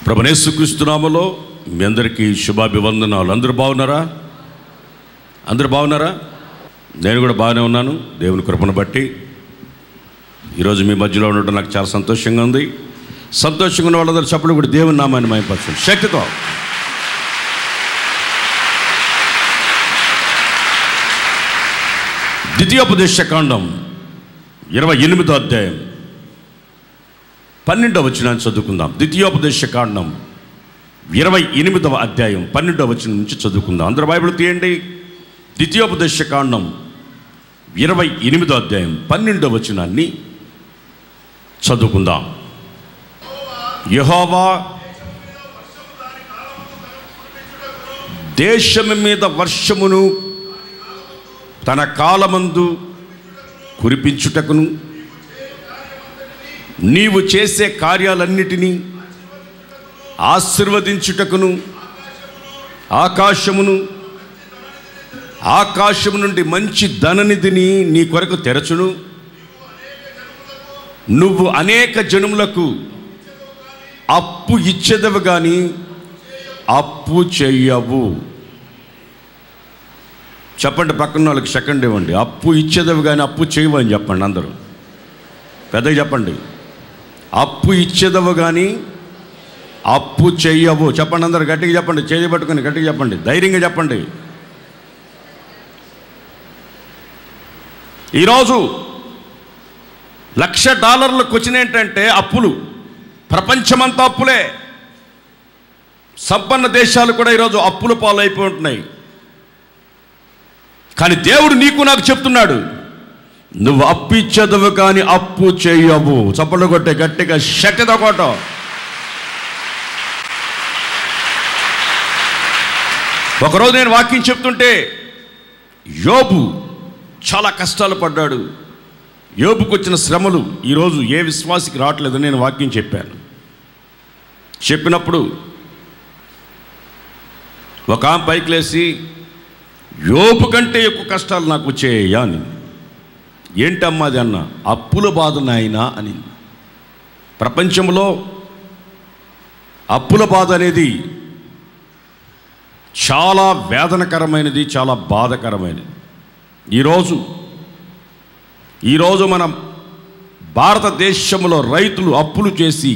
ప్రభనేసుక్రీస్తునామలో మీ అందరికీ శుభాభివందనాలు అందరూ బాగున్నారా అందరూ బాగున్నారా నేను కూడా బాగానే ఉన్నాను దేవుని కృపను బట్టి ఈరోజు మీ మధ్యలో ఉండటం నాకు చాలా సంతోషంగా ఉంది సంతోషంగా ఉన్న వాళ్ళందరూ చప్పుడు కూడా దేవుని నామాన్ని మయపరచండి శక్తితో ద్వితీయోపదేశ కాండం ఇరవై ఎనిమిదో అధ్యాయం పన్నెండవ వచనాన్ని చదువుకుందాం ద్వితీయోపదేశ కాండం ఇరవై ఎనిమిదవ అధ్యాయం పన్నెండవ వచనం నుంచి చదువుకుందాం అందరూ బైబిల్ తీయండి ద్వితీయోపదేశ కాండం ఇరవై ఎనిమిదో అధ్యాయం పన్నెండవ వచనాన్ని చదువుకుందాం యహోవా దేశం మీద వర్షమును తన కాలమందు కురిపించుటకును నీవు చేసే కార్యాలన్నిటినీ ఆశీర్వదించుటకును ఆకాశమును ఆకాశము నుండి మంచి ధననిధిని నీ కొరకు తెరచును నువ్వు అనేక జనములకు అప్పు ఇచ్చేదవు కానీ అప్పు చెయ్యవు చెప్పండి పక్కన వాళ్ళకి సెకండ్ ఇవ్వండి అప్పు ఇచ్చేదవి కానీ అప్పు చేయవు అని చెప్పండి అందరూ పెద్దగా చెప్పండి అప్పు ఇచ్చేదవు కానీ అప్పు చెయ్యవు చెప్పండి అందరూ గట్టిగా చెప్పండి చేయి పట్టుకొని గట్టిగా చెప్పండి ధైర్యంగా చెప్పండి ఈరోజు లక్ష డాలర్లకు వచ్చిన ఏంటంటే అప్పులు ప్రపంచమంతా అప్పులే సంపన్న దేశాలు కూడా ఈరోజు అప్పుల పాలైపోయి ఉంటున్నాయి కానీ దేవుడు నీకు నాకు చెప్తున్నాడు నువ్వు అప్పు ఇచ్చేదవు కానీ అప్పు చేయవు చప్పట్లు కొట్టే గట్టిగా శక్తితో కొట్ట ఒకరోజు నేను వాక్యం చెప్తుంటే యోబు చాలా కష్టాలు పడ్డాడు యోబుకు వచ్చిన శ్రమలు ఈరోజు ఏ విశ్వాసికి రావట్లేదని నేను వాక్యం చెప్పాను చెప్పినప్పుడు ఒక ఆమె పైకి లేచి యోపు కంటే ఎక్కువ కష్టాలు నాకు వచ్చాయ్యా అని ఏంటమ్మా అది అన్న అప్పుల బాధ నాయనా అని ప్రపంచంలో అప్పుల బాధ అనేది చాలా వేదనకరమైనది చాలా బాధకరమైనది ఈరోజు ఈరోజు మనం భారతదేశంలో రైతులు అప్పులు చేసి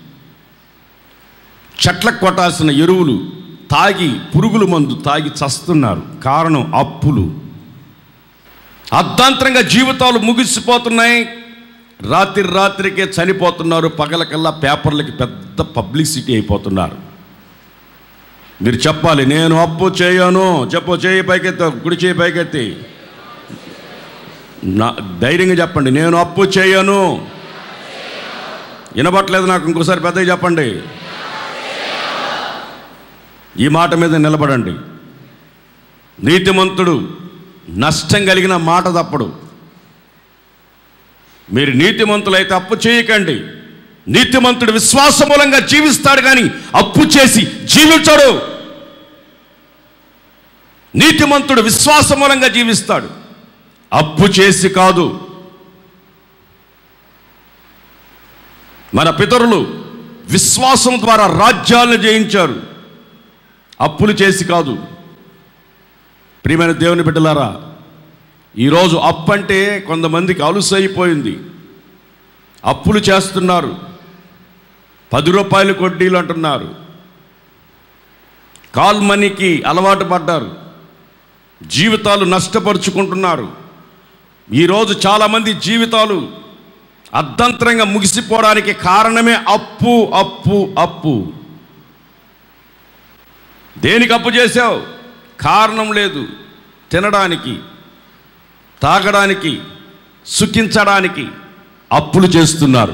చెట్లకు కొట్టాల్సిన ఎరువులు తాగి పురుగుల మందు తాగి చస్తున్నారు కారణం అప్పులు అర్ధాంతరంగా జీవితాలు ముగిసిపోతున్నాయి రాత్రి రాత్రికే చనిపోతున్నారు పగలకల్లా పేపర్లకి పెద్ద పబ్లిసిటీ అయిపోతున్నారు మీరు చెప్పాలి నేను అప్పు చేయను చెప్పు చేయి పైకెత్తి గుడి చేయి పైకెత్తి నా ధైర్యంగా చెప్పండి నేను అప్పు చేయను వినబట్లేదు నాకు ఇంకోసారి పెద్దగా చెప్పండి ఈ మాట మీద నిలబడండి నీతిమంతుడు నష్టం కలిగిన మాట తప్పడు మీరు నీతిమంతులైతే అప్పు చేయకండి నీతిమంతుడు విశ్వాస మూలంగా జీవిస్తాడు కానీ అప్పు చేసి జీవించడు నీతిమంతుడు విశ్వాస మూలంగా జీవిస్తాడు అప్పు చేసి కాదు మన పితరులు విశ్వాసం ద్వారా రాజ్యాలను జయించారు అప్పులు చేసి కాదు ప్రియమైన దేవుని బిడ్డలారా ఈరోజు అప్పు అంటే కొంతమందికి అలుసైపోయింది అప్పులు చేస్తున్నారు పది రూపాయలు కొడ్డీలు అంటున్నారు కాల్ మనీకి అలవాటు పడ్డారు జీవితాలు నష్టపరుచుకుంటున్నారు ఈరోజు చాలామంది జీవితాలు అర్ధంతరంగా ముగిసిపోవడానికి కారణమే అప్పు అప్పు అప్పు దేనికి అప్పు చేసావు కారణం లేదు తినడానికి తాగడానికి సుఖించడానికి అప్పులు చేస్తున్నారు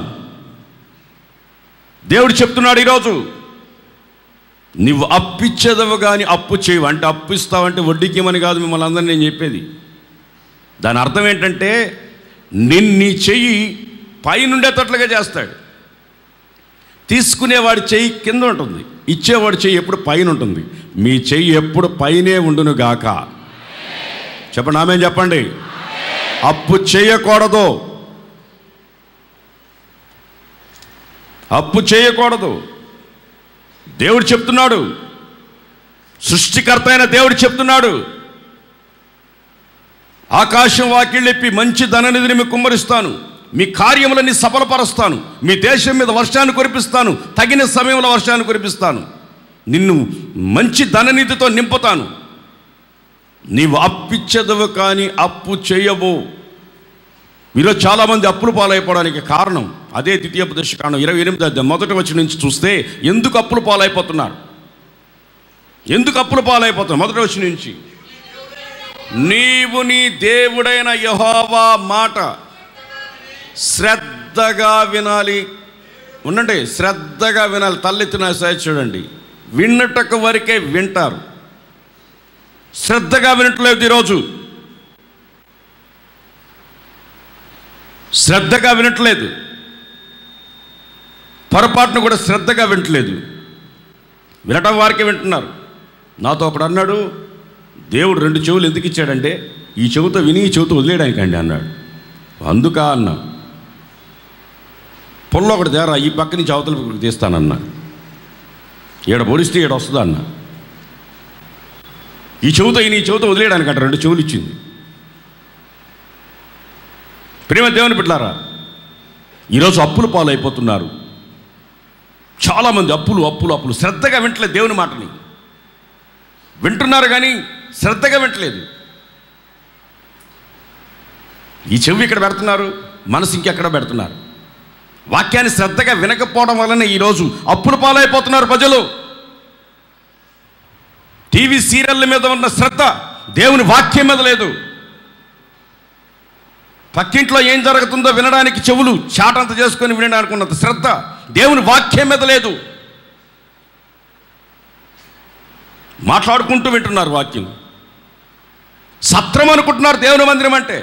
దేవుడు చెప్తున్నాడు ఈరోజు నువ్వు అప్పిచ్చేదవు కానీ అప్పు చేయవు అంటే అప్పు ఇస్తావంటే వడ్డీకి ఇవ్వమని కాదు మిమ్మల్ని అందరినీ నేను చెప్పేది దాని అర్థం ఏంటంటే నిన్ని చెయ్యి పైనుండేటట్లుగా చేస్తాడు తీసుకునేవాడి చెయ్యి కింద ఉంటుంది ఇచ్చేవాడి చెయ్యి ఎప్పుడు పైన ఉంటుంది మీ చెయ్యి ఎప్పుడు పైనే ఉండును గాక చెప్పండి ఆమె చెప్పండి అప్పు చేయకూడదు అప్పు చేయకూడదు దేవుడు చెప్తున్నాడు సృష్టికర్త అయిన దేవుడు చెప్తున్నాడు ఆకాశం వాకిళ్ళెప్పి మంచి ధననిధిని మీకు కుమ్మరిస్తాను మీ కార్యములన్నీ సఫలపరుస్తాను మీ దేశం మీద వర్షాన్ని కురిపిస్తాను తగిన సమయంలో వర్షాన్ని కురిపిస్తాను నిన్ను మంచి ధననిధితో నింపుతాను నీవు అప్పిచ్చదవు కానీ అప్పు చేయవు మీలో చాలామంది అప్పులు పాలైపోవడానికి కారణం అదే ద్వితీయోపదేశ కారణం ఇరవై ఎనిమిది అధ్యాయం మొదటి వచ్చి నుంచి చూస్తే ఎందుకు అప్పులు పాలైపోతున్నారు ఎందుకు అప్పులు పాలైపోతున్నారు మొదటి వచ్చి నుంచి నీవు నీ దేవుడైన యహోవా మాట శ్రద్ధగా వినాలి ఉండండి శ్రద్ధగా వినాలి తల్లెత్తిన సైజ్ చూడండి విన్నటకు వరకే వింటారు శ్రద్ధగా వినట్లేదు ఈరోజు శ్రద్ధగా వినట్లేదు పొరపాటును కూడా శ్రద్ధగా వినట్లేదు వినటం వారికి వింటున్నారు నాతో ఒకడు అన్నాడు దేవుడు రెండు చెవులు ఎందుకు ఇచ్చాడంటే ఈ చెవుతో విని ఈ చెవుతో వదిలేయడానికి అండి అన్నాడు అందుకా అన్నా పొల్ల ఒకటి తేరా ఈ పక్క నుంచి అవతల పక్కకి తీస్తానన్నా ఈడ పొడిస్తే ఈడ వస్తుందా అన్న ఈ చెవుతో ఈ చెవుతో వదిలేయడానికి అంట రెండు చెవులు ఇచ్చింది ప్రేమ దేవుని బిడ్డారా ఈరోజు అప్పులు పాలైపోతున్నారు చాలామంది అప్పులు అప్పులు అప్పులు శ్రద్ధగా వింటలేదు దేవుని మాటని వింటున్నారు కానీ శ్రద్ధగా వింటలేదు ఈ చెవి ఇక్కడ పెడుతున్నారు మనసు ఇంకెక్కడ పెడుతున్నారు వాక్యాన్ని శ్రద్ధగా వినకపోవడం వలన ఈరోజు అప్పులు పాలైపోతున్నారు ప్రజలు టీవీ సీరియళ్ళ మీద ఉన్న శ్రద్ధ దేవుని వాక్యం మీద లేదు పక్కింట్లో ఏం జరుగుతుందో వినడానికి చెవులు చాటంత చేసుకొని వినడానికి ఉన్నంత శ్రద్ధ దేవుని వాక్యం మీద లేదు మాట్లాడుకుంటూ వింటున్నారు వాక్యం సత్రం అనుకుంటున్నారు దేవుని మందిరం అంటే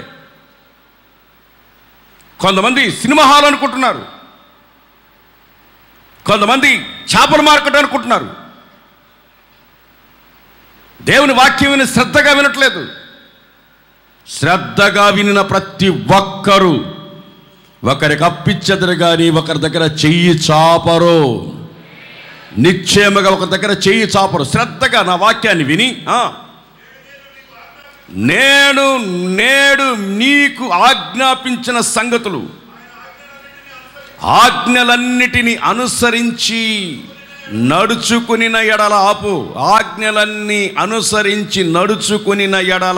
కొంతమంది సినిమా హాల్ అనుకుంటున్నారు కొంతమంది చేపల మార్కెట్ అనుకుంటున్నారు దేవుని వాక్యం విని శ్రద్ధగా వినట్లేదు శ్రద్ధగా వినిన ప్రతి ఒక్కరూ ఒకరికి అప్పిచ్చెదరు కానీ ఒకరి దగ్గర చెయ్యి చాపరు నిశ్చయముగా ఒక దగ్గర చెయ్యి చాపరు శ్రద్ధగా నా వాక్యాన్ని విని ఆ, నేను నేడు నీకు ఆజ్ఞాపించిన సంగతులు ఆజ్ఞలన్నిటిని అనుసరించి నడుచుకునిన ఎడల ఆపు ఆజ్ఞలన్నీ అనుసరించి నడుచుకునిన ఎడల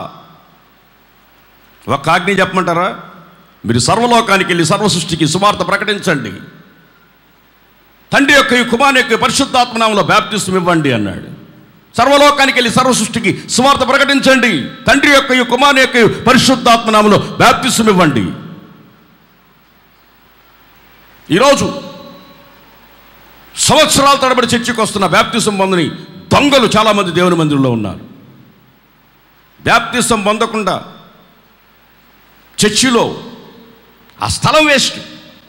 ఒక ఆజ్ఞ చెప్పమంటారా మీరు సర్వలోకానికి వెళ్ళి సర్వ సృష్టికి సువార్త ప్రకటించండి తండ్రి యొక్క కుమార్ యొక్క పరిశుద్ధాత్మనామంలో బ్యాప్తిస్తం ఇవ్వండి అన్నాడు సర్వలోకానికి వెళ్ళి సర్వ సృష్టికి సువార్త ప్రకటించండి తండ్రి యొక్క కుమార్ యొక్క పరిశుద్ధాత్మనామంలో బ్యాప్తిస్తం ఇవ్వండి ఈరోజు సంవత్సరాల తరబడి చర్చకు వస్తున్న బ్యాప్తిసం పొందని దొంగలు చాలామంది దేవుని మందిరంలో ఉన్నారు బ్యాప్తిసం పొందకుండా చర్చిలో ఆ స్థలం వేస్ట్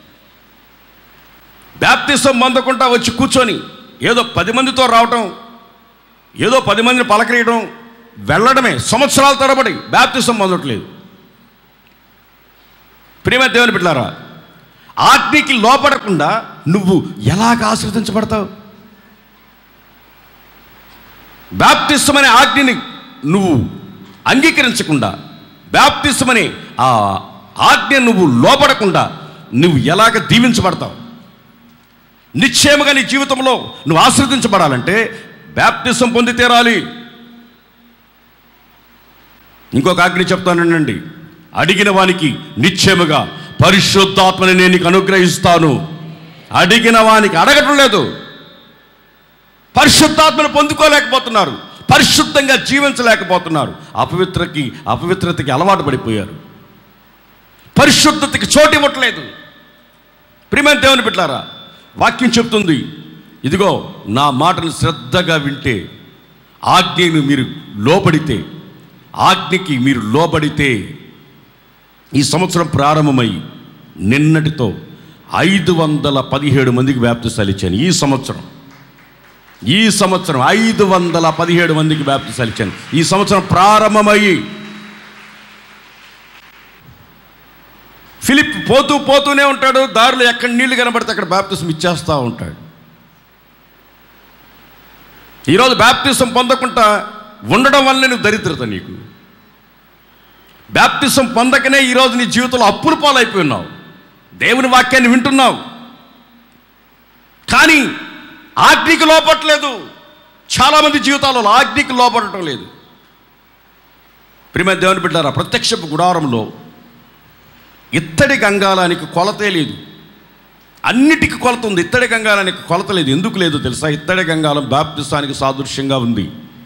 బ్యాప్తిసం పొందకుండా వచ్చి కూర్చొని ఏదో పది మందితో రావటం ఏదో పది మందిని పలకరియడం వెళ్ళడమే సంవత్సరాల తరబడి బ్యాప్తిసం పొందట్లేదు ప్రేమ దేవుని బిడ్డారా ఆజ్ఞకి లోపడకుండా నువ్వు ఎలాగ ఆశ్రదించబడతావు బ్యాప్తిస్తం అనే ఆజ్ఞని నువ్వు అంగీకరించకుండా బ్యాప్తిస్తం అనే ఆ ఆజ్ఞ నువ్వు లోపడకుండా నువ్వు ఎలాగ దీవించబడతావు నిశ్చయముగా నీ జీవితంలో నువ్వు ఆశ్రదించబడాలంటే బ్యాప్తిసం పొంది తీరాలి ఇంకొక ఆజ్ఞ చెప్తానండి అడిగిన వానికి నిశ్చయముగా పరిశుద్ధాత్మని నేను నీకు అనుగ్రహిస్తాను అడిగిన వానికి అడగటం లేదు పరిశుద్ధాత్మను పొందుకోలేకపోతున్నారు పరిశుద్ధంగా జీవించలేకపోతున్నారు అపవిత్రకి అపవిత్రతకి అలవాటు పడిపోయారు పరిశుద్ధతకి చోటు ఇవ్వట్లేదు ప్రియమైన దేవుని బిడ్డారా వాక్యం చెప్తుంది ఇదిగో నా మాటను శ్రద్ధగా వింటే ఆజ్ఞను మీరు లోబడితే ఆజ్ఞకి మీరు లోబడితే ఈ సంవత్సరం ప్రారంభమై నిన్నటితో ఐదు వందల పదిహేడు మందికి వ్యాప్తి సలిచాను ఈ సంవత్సరం ఈ సంవత్సరం ఐదు వందల పదిహేడు మందికి వ్యాప్తి సలిచాను ఈ సంవత్సరం ప్రారంభమయ్యి ఫిలిప్ పోతూ పోతూనే ఉంటాడు దారిలో ఎక్కడ నీళ్లు కనబడితే అక్కడ బాప్తిసం ఇచ్చేస్తూ ఉంటాడు ఈరోజు బ్యాప్తిసం పొందకుండా ఉండడం వల్లనే నువ్వు దరిద్రత నీకు బ్యాప్తిసం పొందకనే ఈరోజు నీ జీవితంలో అప్పులు పాలైపోయి ఉన్నావు దేవుని వాక్యాన్ని వింటున్నావు కానీ ఆజ్ఞకి లోపట్లేదు చాలామంది జీవితాలలో ఆజ్ఞకి లోపడటం లేదు ప్రిమ దేవుని బిడ్డారా ప్రత్యక్షపు గుడారంలో ఇత్తడి గంగాలానికి కొలతే లేదు అన్నిటికీ కొలత ఉంది ఇత్తడి గంగాలానికి కొలత లేదు ఎందుకు లేదు తెలుసా ఇత్తడి గంగాలం బాప్తిస్తానికి సాదృశ్యంగా ఉంది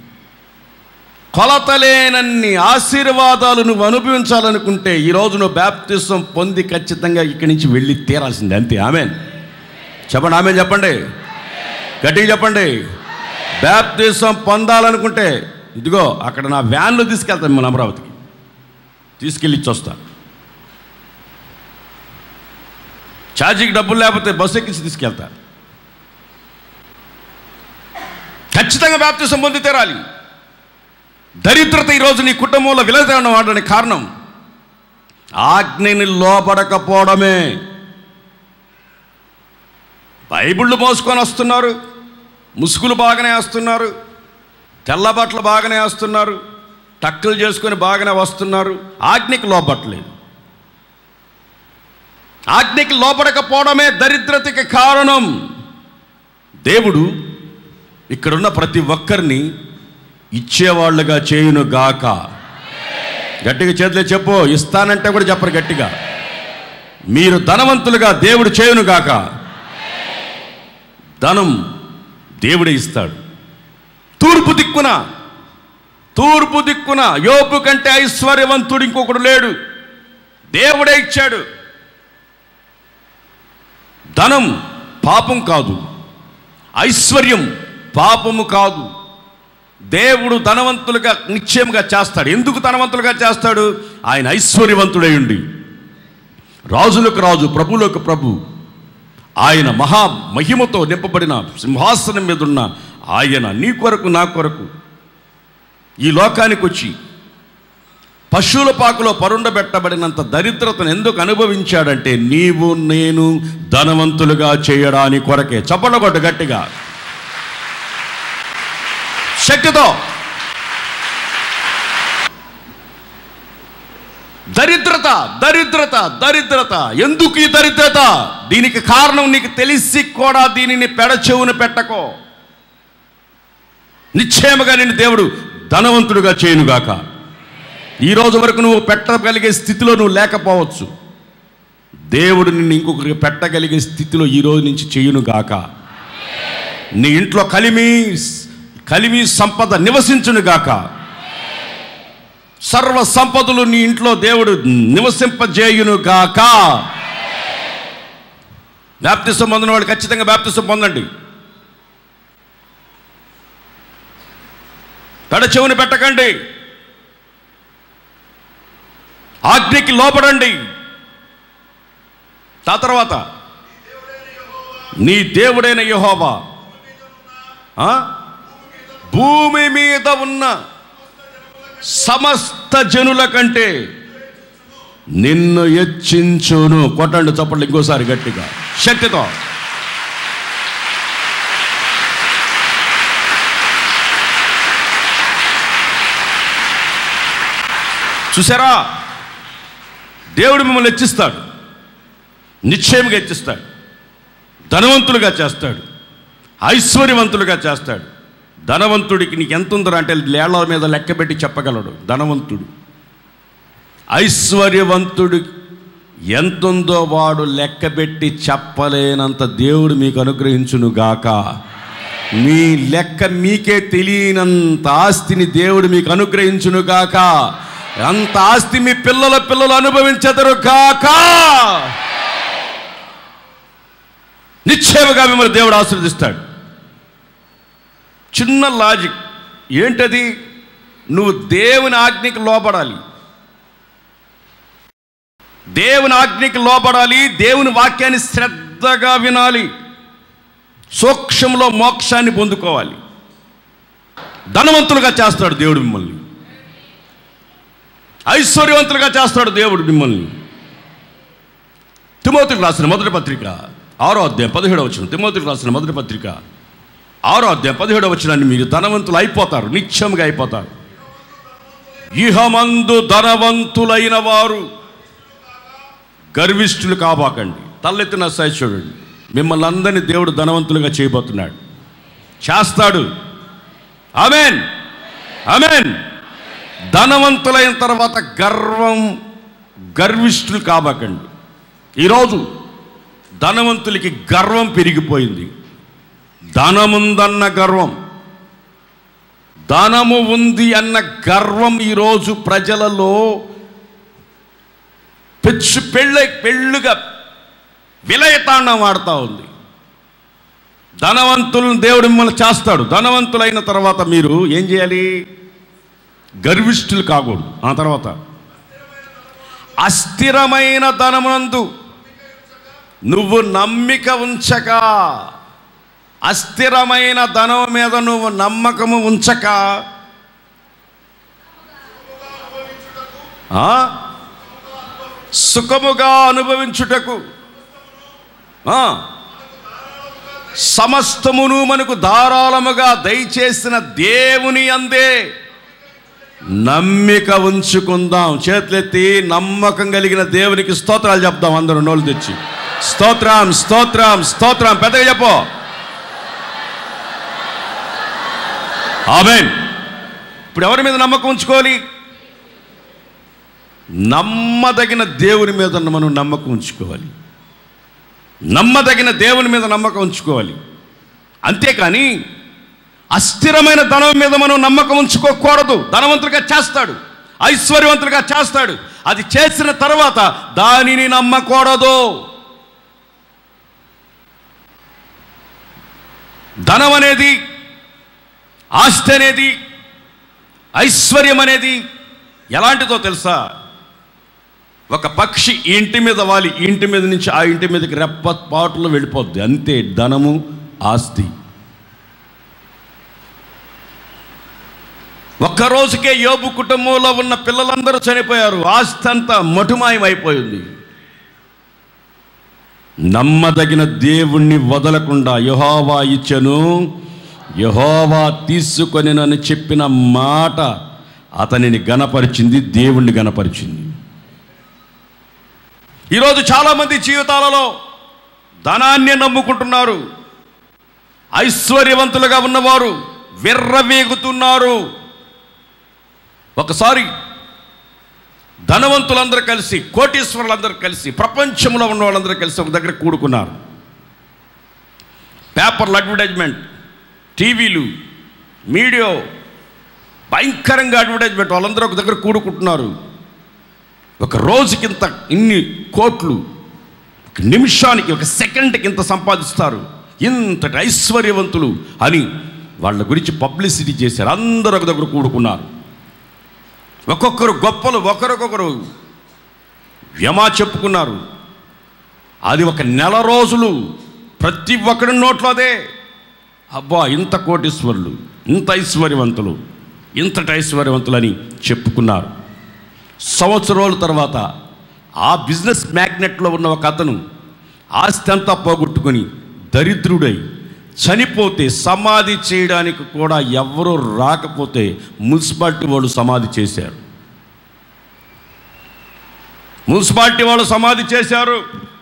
కొలతలేనన్ని ఆశీర్వాదాలు నువ్వు అనుభవించాలనుకుంటే ఈరోజు నువ్వు బ్యాప్తిసం పొంది ఖచ్చితంగా ఇక్కడి నుంచి వెళ్ళి తీరాల్సిందే అంతే ఆమె చెప్పండి ఆమె చెప్పండి గట్టిగా చెప్పండి బ్యాప్తిసం పొందాలనుకుంటే ఇదిగో అక్కడ నా వ్యాన్లో తీసుకెళ్తాను మిమ్మల్ని అమరావతికి తీసుకెళ్ళి ఇచ్చి వస్తా ఛార్జీకి డబ్బులు లేకపోతే బస్సు ఎక్కించి తీసుకెళ్తా ఖచ్చితంగా బ్యాప్తిసం పొంది తీరాలి దరిద్రత ఈరోజు నీ కుటుంబంలో విలదనం వాడడానికి కారణం ఆజ్ఞని లోపడకపోవడమే బైబిళ్ళు మోసుకొని వస్తున్నారు ముసుగులు బాగానే వేస్తున్నారు తెల్ల బట్టలు బాగానే వేస్తున్నారు టక్కులు చేసుకొని బాగానే వస్తున్నారు ఆజ్ఞకి లోపట్లేదు ఆజ్ఞకి లోపడకపోవడమే దరిద్రతకి కారణం దేవుడు ఇక్కడున్న ప్రతి ఒక్కరిని ఇచ్చేవాళ్ళుగా చేయును గాక గట్టిగా చేతులే చెప్పు ఇస్తానంటే కూడా చెప్పరు గట్టిగా మీరు ధనవంతులుగా దేవుడు చేయును గాక ధనం దేవుడే ఇస్తాడు తూర్పు దిక్కున తూర్పు దిక్కున యోపు కంటే ఐశ్వర్యవంతుడు ఇంకొకడు లేడు దేవుడే ఇచ్చాడు ధనం పాపం కాదు ఐశ్వర్యం పాపము కాదు దేవుడు ధనవంతులుగా నిశ్చయముగా చేస్తాడు ఎందుకు ధనవంతులుగా చేస్తాడు ఆయన ఐశ్వర్యవంతుడై ఉండి రాజులకు రాజు ప్రభులకు ప్రభు ఆయన మహా మహిమతో నింపబడిన సింహాసనం మీద ఉన్న ఆయన నీ కొరకు నా కొరకు ఈ లోకానికి వచ్చి పశువుల పాకలో పరుండబెట్టబడినంత దరిద్రతను ఎందుకు అనుభవించాడంటే నీవు నేను ధనవంతులుగా చేయడానికి కొరకే చప్పడగొట్టు గట్టిగా శక్తితో దరిద్రత దరిద్రత దరిద్రత ఎందుకు ఈ దరిద్రత దీనికి కారణం నీకు తెలిసి కూడా దీనిని పెడచెవును పెట్టకో నిశ్చయముగా నేను దేవుడు ధనవంతుడుగా చేయనుగాక ఈ రోజు వరకు నువ్వు పెట్టగలిగే స్థితిలో నువ్వు లేకపోవచ్చు దేవుడు నిన్ను ఇంకొకరికి పెట్టగలిగే స్థితిలో ఈ రోజు నుంచి చేయునుగాక నీ ఇంట్లో కలిమి కలిమి సంపద నివసించునుగాక సర్వ సంపదలు నీ ఇంట్లో దేవుడు నివసింపజేయునుగాక బ్యాప్తిసం పొందిన వాళ్ళు ఖచ్చితంగా బ్యాప్తిసం పొందండి పెడ చెవుని పెట్టకండి ఆజ్ఞకి లోపడండి ఆ తర్వాత నీ దేవుడైన యహోవా ఆ? భూమి మీద ఉన్న సమస్త జనుల కంటే నిన్ను హెచ్చించును కొట్టండి చప్పట్లు ఇంకోసారి గట్టిగా శక్తితో చూసారా దేవుడు మిమ్మల్ని హెచ్చిస్తాడు నిశ్చయంగా హెచ్చిస్తాడు ధనవంతులుగా చేస్తాడు ఐశ్వర్యవంతులుగా చేస్తాడు ధనవంతుడికి నీకు ఎంత ఉందో అంటే లేళ్ల మీద లెక్క పెట్టి చెప్పగలడు ధనవంతుడు ఐశ్వర్యవంతుడు ఎంతుందో వాడు లెక్క పెట్టి చెప్పలేనంత దేవుడు మీకు అనుగ్రహించును గాక మీ లెక్క మీకే తెలియనంత ఆస్తిని దేవుడు మీకు అనుగ్రహించును గాక అంత ఆస్తి మీ పిల్లల పిల్లలు అనుభవించెదరు గాక నిశ్చయముగా మిమ్మల్ని దేవుడు ఆశీర్వదిస్తాడు చిన్న లాజిక్ ఏంటది నువ్వు దేవుని ఆజ్ఞకి లోపడాలి దేవుని ఆజ్ఞకి లోపడాలి దేవుని వాక్యాన్ని శ్రద్ధగా వినాలి సూక్ష్మంలో మోక్షాన్ని పొందుకోవాలి ధనవంతులుగా చేస్తాడు దేవుడు మిమ్మల్ని ఐశ్వర్యవంతులుగా చేస్తాడు దేవుడు మిమ్మల్ని తిమోతికి రాసిన మొదటి పత్రిక ఆరో అధ్యాయం పదిహేడవ వచ్చిన తిమోతికి రాసిన మొదటి పత్రిక ఆరో అధ్యాయం పదిహేడవ వచ్చినాన్ని మీరు ధనవంతులు అయిపోతారు నిత్యముగా అయిపోతారు ఇహమందు ధనవంతులైన వారు గర్విష్ఠులు కాబాకండి తలెత్తిన స్థాయి చూడండి మిమ్మల్ని అందరినీ దేవుడు ధనవంతులుగా చేయబోతున్నాడు చేస్తాడు ఆమెన్ ఆమెన్ ధనవంతులైన తర్వాత గర్వం గర్విష్ఠులు కాబాకండి ఈరోజు ధనవంతులకి గర్వం పెరిగిపోయింది ధనముందన్న గర్వం ధనము ఉంది అన్న గర్వం ఈరోజు ప్రజలలో పెచ్చు పెళ్ళ పెళ్ళుగా విలయతాండం ఆడుతూ ఉంది ధనవంతులను దేవుడు మిమ్మల్ని చేస్తాడు ధనవంతులైన తర్వాత మీరు ఏం చేయాలి గర్విష్ఠులు కాకూడదు ఆ తర్వాత అస్థిరమైన ధనమునందు నువ్వు నమ్మిక ఉంచక అస్థిరమైన ధనం మీద నువ్వు నమ్మకము ఉంచక ఆ? సుఖముగా అనుభవించుటకు ఆ, సమస్తమును మనకు ధారాళముగా దయచేసిన దేవుని అందే నమ్మిక ఉంచుకుందాం చేతులెత్తి నమ్మకం కలిగిన దేవునికి స్తోత్రాలు చెప్దాం అందరూ నోళ్ళు తెచ్చి స్తోత్రం స్తోత్రం స్తోత్రం పెద్దగా చెప్పు ఆమెన్ ఇప్పుడు ఎవరి మీద నమ్మకం ఉంచుకోవాలి నమ్మదగిన దేవుని మీద మనం నమ్మకం ఉంచుకోవాలి నమ్మదగిన దేవుని మీద నమ్మకం ఉంచుకోవాలి అంతేకాని అస్థిరమైన ధనం మీద మనం నమ్మకం ఉంచుకోకూడదు ధనవంతులుగా చేస్తాడు ఐశ్వర్యవంతులుగా చేస్తాడు అది చేసిన తర్వాత దానిని నమ్మకూడదు ధనం అనేది ఆస్తి అనేది ఐశ్వర్యం అనేది ఎలాంటిదో తెలుసా ఒక పక్షి ఈ ఇంటి మీద వాలి ఈ ఇంటి మీద నుంచి ఆ ఇంటి మీదకి రెప్ప పాటులో వెళ్ళిపోద్ది అంతే ధనము ఆస్తి ఒక్క రోజుకే యోబు కుటుంబంలో ఉన్న పిల్లలందరూ చనిపోయారు ఆస్తి అంతా మటుమాయం అయిపోయింది నమ్మదగిన దేవుణ్ణి వదలకుండా యహోవా ఇచ్చను యహోవా తీసుకొని నన్ను చెప్పిన మాట అతనిని గనపరిచింది దేవుణ్ణి గనపరిచింది ఈరోజు చాలామంది జీవితాలలో ధనాన్ని నమ్ముకుంటున్నారు ఐశ్వర్యవంతులుగా ఉన్నవారు విర్రవేగుతున్నారు ఒకసారి ధనవంతులందరూ కలిసి కోటీశ్వరులందరూ కలిసి ప్రపంచంలో ఉన్న వాళ్ళందరూ కలిసి ఒక దగ్గర కూడుకున్నారు పేపర్లు అడ్వర్టైజ్మెంట్ టీవీలు మీడియా భయంకరంగా అడ్వర్టైజ్మెంట్ వాళ్ళందరూ ఒక దగ్గర కూడుకుంటున్నారు ఒక రోజుకి ఇంత ఇన్ని కోట్లు ఒక నిమిషానికి ఒక సెకండ్కి ఇంత సంపాదిస్తారు ఇంతటి ఐశ్వర్యవంతులు అని వాళ్ళ గురించి పబ్లిసిటీ చేశారు అందరూ ఒక దగ్గర కూడుకున్నారు ఒక్కొక్కరు గొప్పలు ఒకరికొకరు వ్యమా చెప్పుకున్నారు అది ఒక నెల రోజులు ప్రతి ఒక్కడి నోట్లో అదే అబ్బా ఇంత కోటీశ్వరులు ఇంత ఐశ్వర్యవంతులు ఇంతటి ఐశ్వర్యవంతులని చెప్పుకున్నారు సంవత్సరాల తర్వాత ఆ బిజినెస్ మ్యాగ్నెట్లో ఉన్న ఒక అతను ఆస్తి అంతా పోగొట్టుకొని దరిద్రుడై చనిపోతే సమాధి చేయడానికి కూడా ఎవరూ రాకపోతే మున్సిపాలిటీ వాళ్ళు సమాధి చేశారు మున్సిపాలిటీ వాళ్ళు సమాధి చేశారు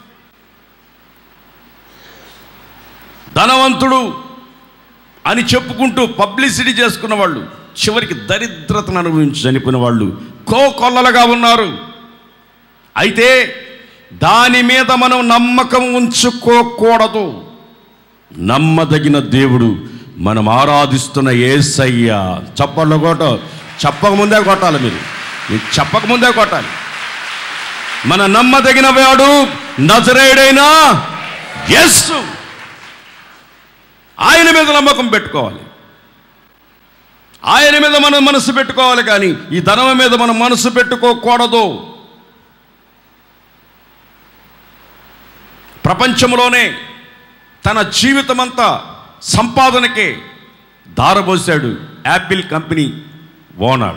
ధనవంతుడు అని చెప్పుకుంటూ పబ్లిసిటీ చేసుకున్న వాళ్ళు చివరికి దరిద్రతను అనుభవించి చనిపోయిన వాళ్ళు కోకొల్లలుగా ఉన్నారు అయితే దాని మీద మనం నమ్మకం ఉంచుకోకూడదు నమ్మదగిన దేవుడు మనం ఆరాధిస్తున్న ఏసయ్య చప్పళ్ళు కొట్ట చెప్పకముందే కొట్టాలి మీరు మీరు చెప్పకముందే కొట్టాలి మన నమ్మదగిన వాడు నజరేయుడైనా యస్సు ఆయన మీద నమ్మకం పెట్టుకోవాలి ఆయన మీద మనం మనసు పెట్టుకోవాలి కానీ ఈ ధనం మీద మనం మనసు పెట్టుకోకూడదు ప్రపంచంలోనే తన జీవితమంతా సంపాదనకే దారబోసాడు Apple company owner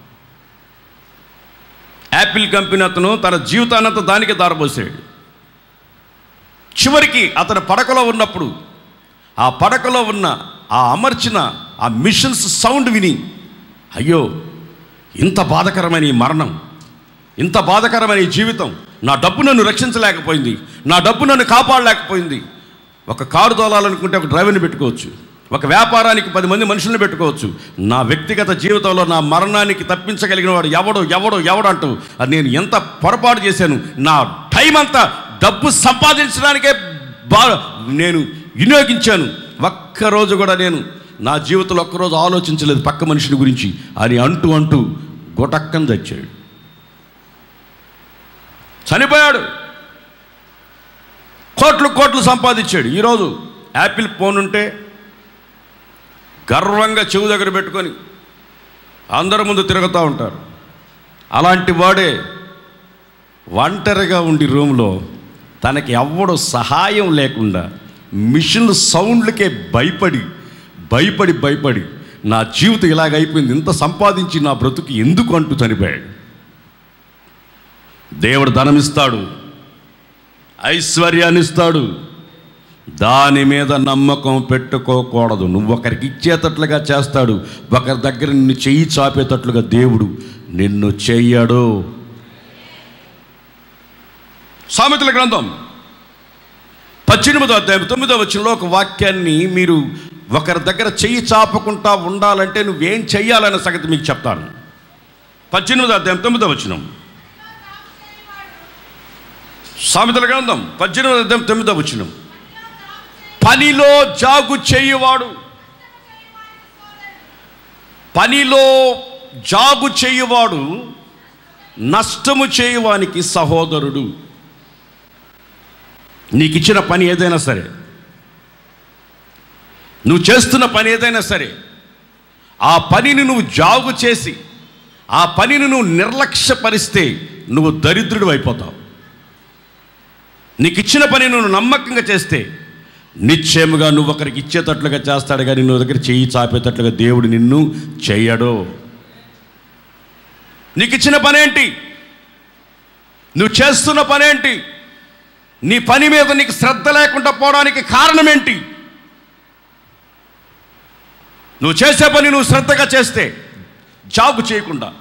Apple company అతను తన జీవితానంతా దానికి దారబోసాడు చివరికి అతను పడకలో ఉన్నప్పుడు ఆ పడకలో ఉన్న ఆ అమర్చిన ఆ మిషన్స్ సౌండ్ విని అయ్యో ఇంత బాధకరమైన ఈ మరణం ఇంత బాధకరమైన ఈ జీవితం నా డబ్బు నన్ను రక్షించలేకపోయింది నా డబ్బు నన్ను కాపాడలేకపోయింది ఒక కారు తోలాలనుకుంటే ఒక డ్రైవర్ని పెట్టుకోవచ్చు ఒక వ్యాపారానికి పది మంది మనుషుల్ని పెట్టుకోవచ్చు నా వ్యక్తిగత జీవితంలో నా మరణానికి తప్పించగలిగిన వాడు ఎవడో ఎవడో ఎవడు అంటూ అది నేను ఎంత పొరపాటు చేశాను నా టైం అంతా డబ్బు సంపాదించడానికే బా నేను వినియోగించాను ఒక్కరోజు కూడా నేను నా జీవితంలో ఒక్కరోజు ఆలోచించలేదు పక్క మనిషిని గురించి అని అంటూ అంటూ గొటక్కని తెచ్చాడు చనిపోయాడు కోట్లు కోట్లు సంపాదించాడు ఈరోజు యాపిల్ ఫోన్ ఉంటే గర్వంగా చెవు దగ్గర పెట్టుకొని అందరి ముందు తిరుగుతూ ఉంటారు అలాంటి వాడే ఒంటరిగా ఉండి రూమ్లో తనకి ఎవ్వడు సహాయం లేకుండా మిషన్ సౌండ్లకే భయపడి భయపడి భయపడి నా జీవితం ఇలాగ అయిపోయింది ఇంత సంపాదించి నా బ్రతుకు ఎందుకు అంటూ చనిపోయాడు దేవుడు ధనమిస్తాడు ఐశ్వర్యాన్ని ఇస్తాడు దాని మీద నమ్మకం పెట్టుకోకూడదు నువ్వు ఒకరికి ఇచ్చేటట్లుగా చేస్తాడు ఒకరి దగ్గర నిన్ను చెయ్యి చాపేటట్లుగా దేవుడు నిన్ను చెయ్యడు సామెతల గ్రంథం పద్దెనిమిదో అధ్యాయం తొమ్మిదో వచనంలో ఒక వాక్యాన్ని మీరు ఒకరి దగ్గర చెయ్యి చాపకుండా ఉండాలంటే నువ్వేం చెయ్యాలనే సంగతి మీకు చెప్తాను పద్దెనిమిదో అధ్యాయం తొమ్మిదో వచనం సామెతల గ్రంథం పద్దెనిమిది అధ్యాయం తొమ్మిదో వచనం పనిలో జాగు చేయువాడు పనిలో జాగు చేయువాడు నష్టము చేయువానికి సహోదరుడు నీకు ఇచ్చిన పని ఏదైనా సరే నువ్వు చేస్తున్న పని ఏదైనా సరే ఆ పనిని నువ్వు జాగు చేసి ఆ పనిని నువ్వు నిర్లక్ష్యపరిస్తే నువ్వు దరిద్రుడు అయిపోతావు నీకు ఇచ్చిన పని నువ్వు నమ్మకంగా చేస్తే నిశ్చయముగా నువ్వు ఒకరికి ఇచ్చేటట్లుగా చేస్తాడు కానీ నువ్వు దగ్గర చెయ్యి చాపేటట్లుగా దేవుడు నిన్ను చెయ్యడు నీకు ఇచ్చిన పనేంటి నువ్వు చేస్తున్న పనేంటి నీ పని మీద నీకు శ్రద్ధ లేకుండా పోవడానికి కారణం ఏంటి నువ్వు చేసే పని నువ్వు శ్రద్ధగా చేస్తే జాగు చేయకుండా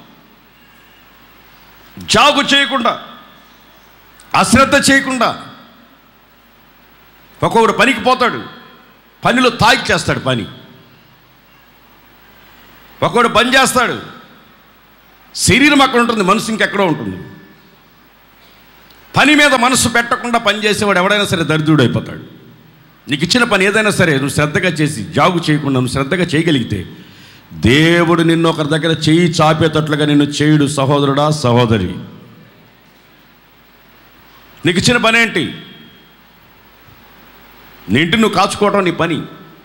జాగు చేయకుండా అశ్రద్ధ చేయకుండా ఒక్కొక్కడు పనికి పోతాడు పనిలో తాగి చేస్తాడు పని ఒక్కొక్కడు పని చేస్తాడు శరీరం అక్కడ ఉంటుంది మనసు ఇంకెక్కడో ఉంటుంది పని మీద మనసు పెట్టకుండా పని చేసేవాడు ఎవడైనా సరే దరిద్రుడు అయిపోతాడు నీకు ఇచ్చిన పని ఏదైనా సరే నువ్వు శ్రద్ధగా చేసి జాగు చేయకుండా నువ్వు శ్రద్ధగా చేయగలిగితే దేవుడు నిన్ను ఒకరి దగ్గర చేయి చాపేటట్లుగా నిన్ను చేయుడు సహోదరుడా సహోదరి నీకు ఇచ్చిన పని ఏంటి నీ ఇంటి నువ్వు కాచుకోవడం నీ పని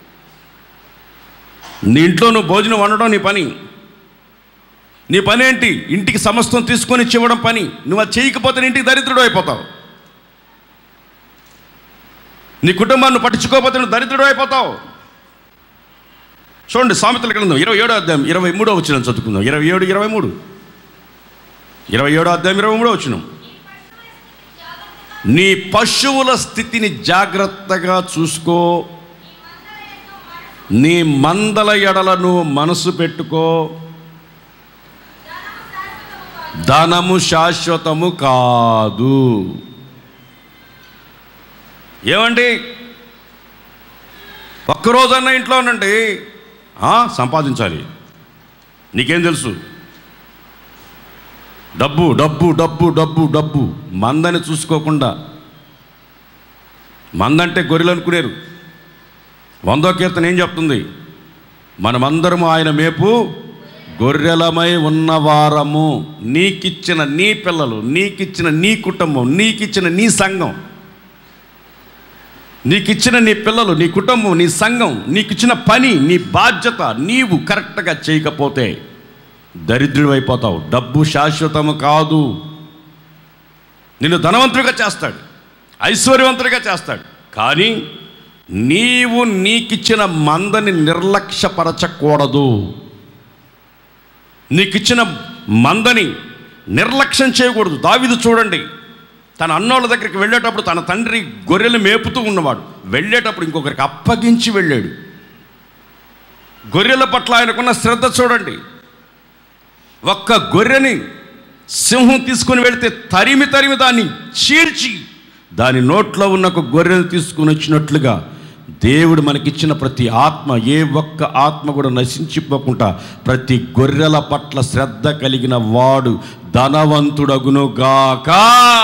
నీ ఇంట్లో నువ్వు భోజనం వండడం నీ పని నీ పని ఏంటి ఇంటికి సమస్తం తీసుకొని ఇచ్చి ఇవ్వడం పని నువ్వు అది చేయకపోతే నీ ఇంటికి దరిద్రుడు అయిపోతావు నీ కుటుంబాన్ని పట్టించుకోకపోతే నువ్వు దరిద్రుడు అయిపోతావు చూడండి సామెతల గ్రంథం ఇరవై ఏడో అధ్యాయం ఇరవై మూడో వచ్చిన చదువుకుందాం ఇరవై ఏడు ఇరవై మూడు ఇరవై ఏడో అధ్యాయం ఇరవై మూడో వచ్చినాం నీ పశువుల స్థితిని జాగ్రత్తగా చూసుకో నీ మందల ఎడలను మనసు పెట్టుకో ధనము శాశ్వతము కాదు ఏమండి ఒక్కరోజన్నా ఇంట్లో ఉండండి ఆ, సంపాదించాలి నీకేం తెలుసు డబ్బు డబ్బు డబ్బు డబ్బు డబ్బు మందని చూసుకోకుండా మందంటే గొర్రెలు అనుకునేరు వందో కీర్తన ఏం చెప్తుంది మనమందరము ఆయన మేపు గొర్రెలమై ఉన్నవారము నీకిచ్చిన నీ పిల్లలు నీకిచ్చిన నీ కుటుంబం నీకిచ్చిన నీ సంఘం నీకిచ్చిన నీ పిల్లలు నీ కుటుంబం నీ సంఘం నీకిచ్చిన పని నీ బాధ్యత నీవు కరెక్ట్గా చేయకపోతే దరిద్రుడు అయిపోతావు డబ్బు శాశ్వతము కాదు నిన్ను ధనవంతుడిగా చేస్తాడు ఐశ్వర్యవంతుడిగా చేస్తాడు కానీ నీవు నీకిచ్చిన మందని నిర్లక్ష్యపరచకూడదు నీకిచ్చిన మందని నిర్లక్ష్యం చేయకూడదు దావిదు చూడండి తన అన్నోళ్ళ దగ్గరికి వెళ్ళేటప్పుడు తన తండ్రి గొర్రెలు మేపుతూ ఉన్నవాడు వెళ్ళేటప్పుడు ఇంకొకరికి అప్పగించి వెళ్ళాడు గొర్రెల పట్ల ఆయనకున్న శ్రద్ధ చూడండి ఒక్క గొర్రెని సింహం తీసుకొని వెళితే తరిమి తరిమి దాన్ని చీల్చి దాని నోట్లో ఉన్న ఒక గొర్రెను తీసుకుని వచ్చినట్లుగా దేవుడు మనకిచ్చిన ప్రతి ఆత్మ ఏ ఒక్క ఆత్మ కూడా నశించిపోకుండా ప్రతి గొర్రెల పట్ల శ్రద్ధ కలిగిన వాడు ధనవంతుడగునుగాక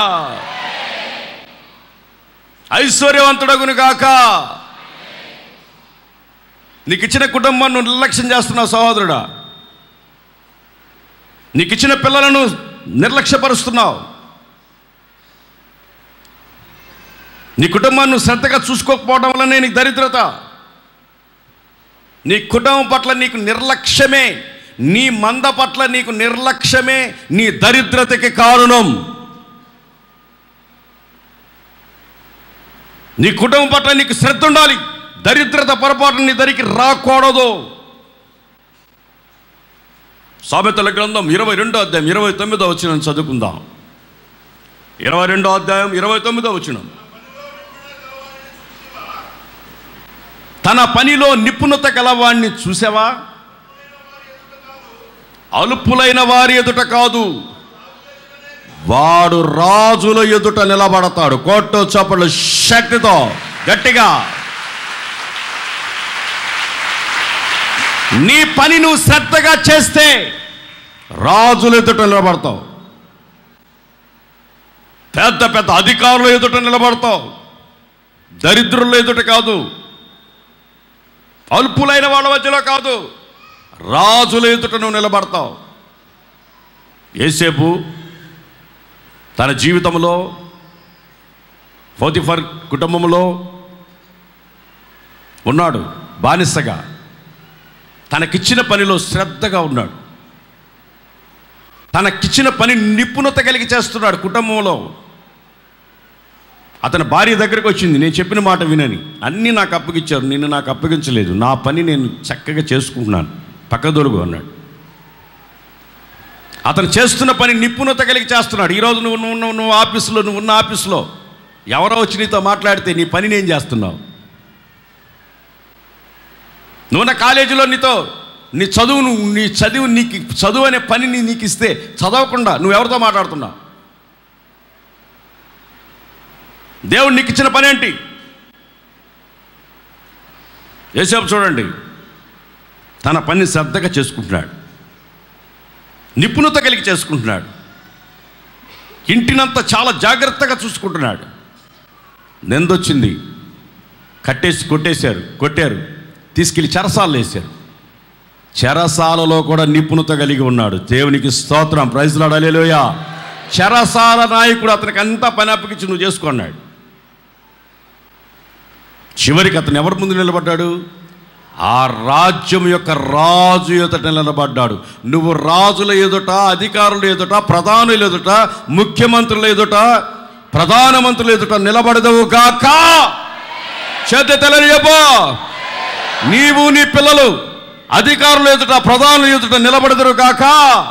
ఐశ్వర్యవంతుడగునుగాక నీకు ఇచ్చిన కుటుంబాన్ని నువ్వు నిర్లక్ష్యం చేస్తున్నావు సహోదరుడా నీకు ఇచ్చిన పిల్లలను నిర్లక్ష్యపరుస్తున్నావు నీ కుటుంబాన్ని నువ్వు శ్రద్ధగా చూసుకోకపోవడం వల్లనే నీకు దరిద్రత నీ కుటుంబం పట్ల నీకు నిర్లక్ష్యమే నీ మంద పట్ల నీకు నిర్లక్ష్యమే నీ దరిద్రతకి కారణం నీ కుటుంబం పట్ల నీకు శ్రద్ధ ఉండాలి దరిద్రత పొరపాటు నీ దరికి రాకూడదు సామెతల గ్రంథం ఇరవై రెండో అధ్యాయం ఇరవై తొమ్మిదో వచ్చిన చదువుకుందాం ఇరవై రెండో అధ్యాయం ఇరవై తొమ్మిదో వచ్చిన తన పనిలో నిపుణత గలవాణ్ణి చూసావా అలుపులైన వారి ఎదుట కాదు వాడు రాజుల ఎదుట నిలబడతాడు కోట్టో చప్పలు శక్తితో గట్టిగా నీ పని నువ్వు శ్రద్ధగా చేస్తే రాజుల ఎదుట నిలబడతావు పెద్ద పెద్ద అధికారుల ఎదుట నిలబడతావు దరిద్రుల ఎదుట కాదు అల్పులైన వాళ్ళ మధ్యలో కాదు రాజుల ఎదుట నువ్వు నిలబడతావు ఏసేపు తన జీవితంలో ఫోతిఫర్ కుటుంబంలో ఉన్నాడు బానిసగా తనకిచ్చిన పనిలో శ్రద్ధగా ఉన్నాడు తనకిచ్చిన పని నిపుణత కలిగి చేస్తున్నాడు కుటుంబంలో అతని భార్య దగ్గరికి వచ్చింది నేను చెప్పిన మాట వినని అన్నీ నాకు అప్పగించారు నిన్ను నాకు అప్పగించలేదు నా పని నేను చక్కగా చేసుకుంటున్నాను పక్కదొలుగు అన్నాడు అతను చేస్తున్న పని నిపుణత కలిగి చేస్తున్నాడు ఈరోజు నువ్వు నువ్వు నువ్వు నువ్వు ఆఫీసులో నువ్వు ఉన్న ఆఫీసులో ఎవరో వచ్చి నీతో మాట్లాడితే నీ పని నేను చేస్తున్నావు నువ్వున్న కాలేజీలో నీతో నీ చదువు నువ్వు నీ చదువు నీకు చదువు అనే పనిని నీకు ఇస్తే చదవకుండా నువ్వు ఎవరితో మాట్లాడుతున్నావు దేవుడు నీకు ఇచ్చిన పని ఏంటి ఏసేపు చూడండి తన పని శ్రద్ధగా చేసుకుంటున్నాడు నిపుణత కలిగి చేసుకుంటున్నాడు ఇంటినంతా చాలా జాగ్రత్తగా చూసుకుంటున్నాడు నిందొచ్చింది కట్టేసి కొట్టేశారు కొట్టారు తీసుకెళ్ళి చెరసాలలో వేశారు చెరసాలలో కూడా నిపుణత కలిగి ఉన్నాడు దేవునికి స్తోత్రం ప్రైజ్లాడలేలోయ చెరసాల నాయకుడు అతనికి అంతా పని అప్పగించి నువ్వు చేసుకున్నాడు చివరికి అతను ఎవరి ముందు నిలబడ్డాడు ఆ రాజ్యం యొక్క రాజు ఎదుట నిలబడ్డాడు నువ్వు రాజుల ఎదుట అధికారుల ఎదుట ప్రధానుల ఎదుట ముఖ్యమంత్రుల ఎదుట ప్రధానమంత్రుల ఎదుట నిలబడదవు గాక చేత తెలియపో నీవు నీ పిల్లలు అధికారుల ఎదుట ప్రధానుల ఎదుట నిలబడదురు గాక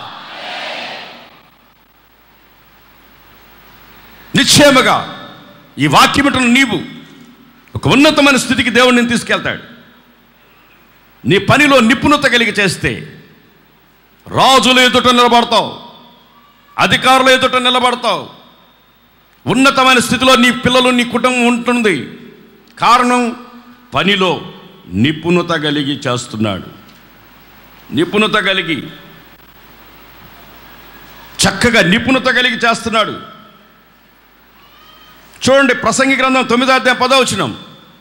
నిశ్చయముగా ఈ వాక్యమిటను నీవు ఒక ఉన్నతమైన స్థితికి దేవుడు నేను తీసుకెళ్తాడు నీ పనిలో నిపుణత కలిగి చేస్తే రాజుల ఎదుట నిలబడతావు అధికారుల ఎదుట నిలబడతావు ఉన్నతమైన స్థితిలో నీ పిల్లలు నీ కుటుంబం ఉంటుంది కారణం పనిలో నిపుణత కలిగి చేస్తున్నాడు నిపుణత కలిగి చక్కగా నిపుణత కలిగి చేస్తున్నాడు చూడండి ప్రసంగి గ్రంథం తొమ్మిదో అధ్యాయం పదో వచనం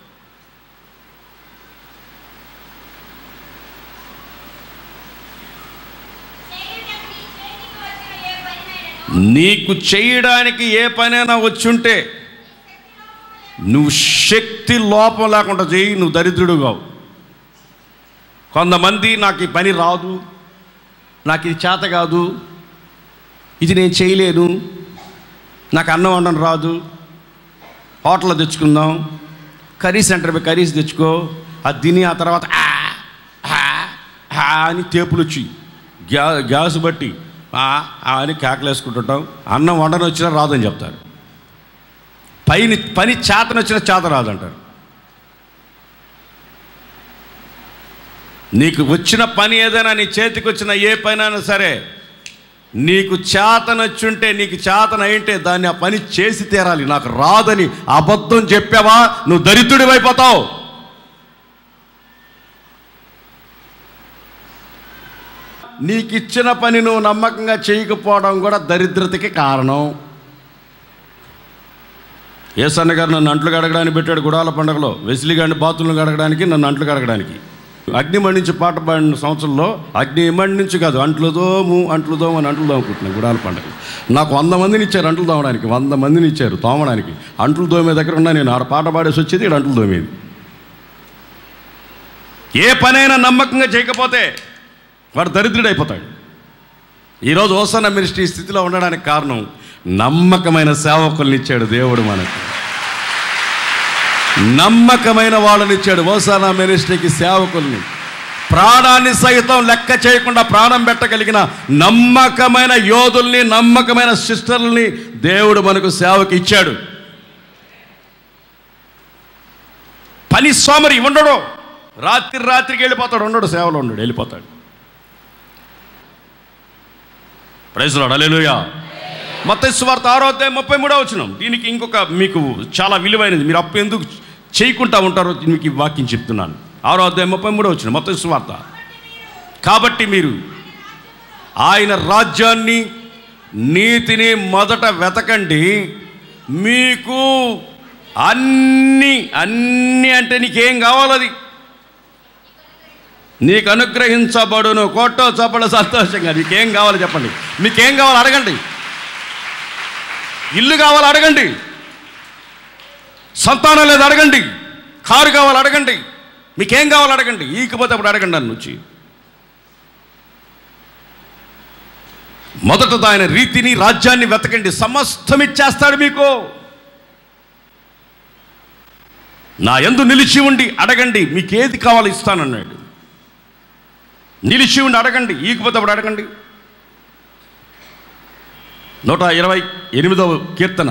నీకు చేయడానికి ఏ పనైనా వచ్చుంటే నువ్వు శక్తి లోపం లేకుండా చేయి నువ్వు దరిద్రుడు కావు కొంతమంది నాకు ఈ పని రాదు నాకు ఇది చేత కాదు ఇది నేను చేయలేను నాకు అన్నం వండడం రాదు హోటల్లో తెచ్చుకుందాం కర్రీ సెంటర్ పోయి కర్రీస్ తెచ్చుకో అది తిని ఆ తర్వాత ఆ, ఆ, ఆ అని తేపులు వచ్చి గ్యా గ్యాస్ బట్టి ఆ, ఆ అని కేకలేసుకుంటుంటాం అన్నం వండని వచ్చినా రాదని చెప్తారు పైని పని చేతన వచ్చిన చేత రాదంటారు నీకు వచ్చిన పని ఏదైనా నీ చేతికి వచ్చిన ఏ పని అయినా సరే నీకు చేతనొచ్చుంటే నీకు చేతన అయింటే దాన్ని ఆ పని చేసి తీరాలి నాకు రాదని అబద్ధం చెప్పావా నువ్వు దరిద్రుడివైపోతావు నీకు ఇచ్చిన పని నువ్వు నమ్మకంగా చేయకపోవడం కూడా దరిద్రతకి కారణం ఏసన్న గారు నన్ను అంట్లు కడగడానికి పెట్టాడు గుడాల పండుగలో వెసిలి గారిని బాతులను కడగడానికి నన్ను అంట్లు కడగడానికి అగ్ని మండించి పాట పాడిన సంవత్సరంలో అగ్ని మండించి కాదు అంట్లు దోము అంట్లు దోము అని అంట్లు దోముకుంటున్నాను గుడాల పండుగ నాకు వంద మందిని ఇచ్చారు అంట్లు దోమడానికి వంద మందిని ఇచ్చారు తోమడానికి అంట్లు దోమే దగ్గర ఉన్నా నేను ఆడ పాట పాడేసి వచ్చేది ఇక్కడ అంట్లు దోమేది ఏ పనైనా నమ్మకంగా చేయకపోతే వాడు దరిద్రుడు అయిపోతాడు ఈరోజు ఓసన్న మినిస్ట్రీ ఈ స్థితిలో ఉండడానికి కారణం నమ్మకమైన సేవకుల్ని ఇచ్చాడు దేవుడు మనకు నమ్మకమైన వాళ్ళని ఇచ్చాడు ఓసానా మినిస్ట్రీకి సేవకుల్ని ప్రాణాన్ని సైతం లెక్క చేయకుండా ప్రాణం పెట్టగలిగిన నమ్మకమైన యోధుల్ని నమ్మకమైన సిస్టర్లని దేవుడు మనకు సేవకి ఇచ్చాడు పని సోమరి ఉండడు రాత్రి రాత్రికి వెళ్ళిపోతాడు ఉండడు సేవలో ఉండడు వెళ్ళిపోతాడు ప్రైజ్లో అలెలుయా మొత్తం సువార్త ఆరో అధ్యాయం ముప్పై మూడో వచ్చిన దీనికి ఇంకొక మీకు చాలా విలువైనది మీరు అప్పు ఎందుకు చేయకుండా ఉంటారో మీకు ఈ వాక్యం చెప్తున్నాను ఆరో అధ్యాయం ముప్పై మూడో వచ్చిన మొత్తం సువార్త కాబట్టి మీరు ఆయన రాజ్యాన్ని నీతిని మొదట వెతకండి మీకు అన్ని అన్ని అంటే నీకేం కావాలది నీకు అనుగ్రహించబడును కోటో చప్పడ సంతోషంగా నీకేం కావాలి చెప్పండి మీకేం కావాలి అడగండి ఇల్లు కావాలి అడగండి సంతానం లేదు అడగండి కారు కావాలి అడగండి మీకేం కావాలి అడగండి ఈకపోతే అప్పుడు అడగండి నన్ను వచ్చి మొదట ఆయన రీతిని రాజ్యాన్ని వెతకండి సమస్తం ఇచ్చేస్తాడు మీకు నా ఎందు నిలిచి ఉండి అడగండి మీకు ఏది కావాలో ఇస్తానన్నాడు నిలిచి ఉండి అడగండి ఈకపోతే అప్పుడు అడగండి నూట ఇరవై ఎనిమిదవ కీర్తన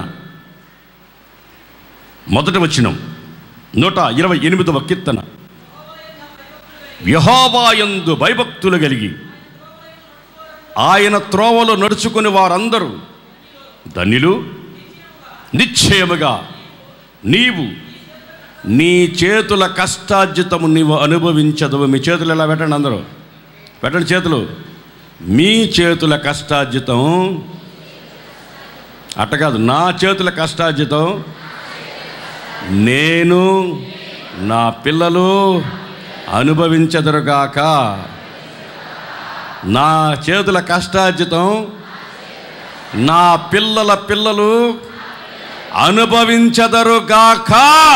మొదటి వచ్చినం నూట ఇరవై ఎనిమిదవ కీర్తన యహోవాయందు భయభక్తులు కలిగి ఆయన త్రోవలో నడుచుకుని వారందరూ ధన్యులు నిశ్చయముగా నీవు నీ చేతుల కష్టార్జితము నీవు అనుభవించదు మీ చేతులు ఎలా పెట్టండి అందరూ పెట్టండి చేతులు మీ చేతుల కష్టార్జితం అట్ట కాదు నా చేతుల కష్టార్జితం నేను నా పిల్లలు అనుభవించదురుగాక నా చేతుల కష్టార్జితం నా పిల్లల పిల్లలు అనుభవించదరుగాక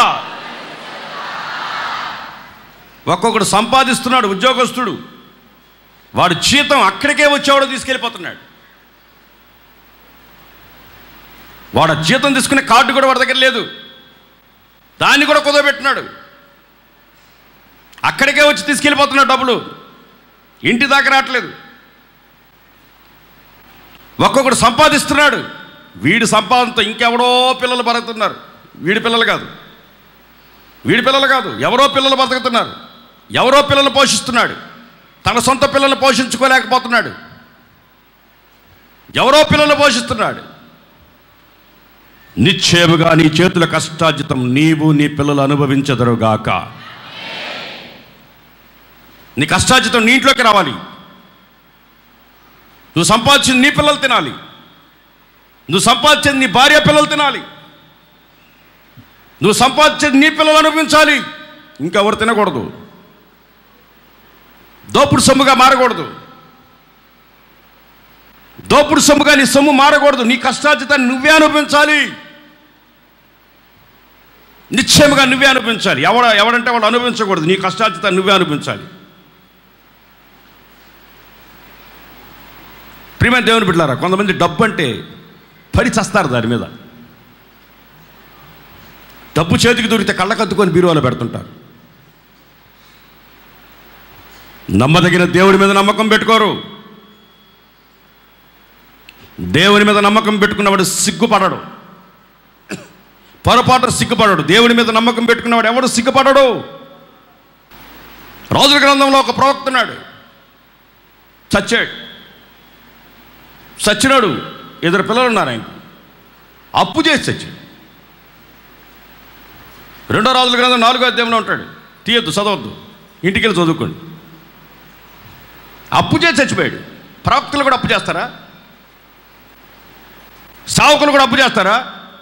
ఒక్కొక్కడు సంపాదిస్తున్నాడు ఉద్యోగస్తుడు వాడు జీతం అక్కడికే వచ్చేవాడు తీసుకెళ్ళిపోతున్నాడు వాడు ఆ జీతం తీసుకునే కార్డు కూడా వాడి దగ్గర లేదు దాన్ని కూడా కుదవబెట్టినాడు అక్కడికే వచ్చి తీసుకెళ్ళిపోతున్నాడు డబ్బులు ఇంటి దాకా రావట్లేదు ఒక్కొక్కడు సంపాదిస్తున్నాడు వీడి సంపాదనతో ఇంకెవడో పిల్లలు బతుకుతున్నారు వీడి పిల్లలు కాదు వీడి పిల్లలు కాదు ఎవరో పిల్లలు బతుకుతున్నారు ఎవరో పిల్లలు పోషిస్తున్నాడు తన సొంత పిల్లలు పోషించుకోలేకపోతున్నాడు ఎవరో పిల్లలు పోషిస్తున్నాడు నిశ్చయముగా నీ చేతుల కష్టార్జితం నీవు నీ పిల్లలు అనుభవించదరుగాక నీ కష్టార్జితం నీ ఇంట్లోకి రావాలి నువ్వు సంపాదించింది నీ పిల్లలు తినాలి నువ్వు సంపాదించింది నీ భార్య పిల్లలు తినాలి నువ్వు సంపాదించేది నీ పిల్లలు అనుభవించాలి ఇంకెవరు తినకూడదు దోపుడు సొమ్ముగా మారకూడదు దోపుడు సొమ్ముగా నీ సొమ్ము మారకూడదు నీ కష్టార్జితాన్ని నువ్వే అనుభవించాలి నిశ్చయముగా నువ్వే అనుభవించాలి ఎవడ ఎవడంటే వాడు అనుభవించకూడదు నీ కష్టార్జితాన్ని నువ్వే అనుభవించాలి ప్రియమైన దేవుని బిడ్డారా కొంతమంది డబ్బు అంటే పడి చస్తారు దాని మీద డబ్బు చేతికి దొరికితే కళ్ళకద్దుకొని బీరువాలో పెడుతుంటారు నమ్మదగిన దేవుడి మీద నమ్మకం పెట్టుకోరు దేవుని మీద నమ్మకం పెట్టుకున్నవాడు సిగ్గుపడడు పొరపాటు సిగ్గుపడడు దేవుని మీద నమ్మకం పెట్టుకున్నవాడు ఎవడు సిగ్గుపడడు రాజుల గ్రంథంలో ఒక ప్రవక్త ఉన్నాడు చచ్చాడు చచ్చినాడు ఇద్దరు పిల్లలు ఉన్నారు ఆయన అప్పు చేసి చచ్చాడు రెండో రాజుల గ్రంథం నాలుగో అధ్యాయంలో ఉంటాడు తీయొద్దు చదవద్దు ఇంటికి వెళ్ళి చదువుకోండి అప్పు చేసి చచ్చిపోయాడు ప్రవక్తలు కూడా అప్పు చేస్తారా సావుకులు కూడా అప్పు చేస్తారా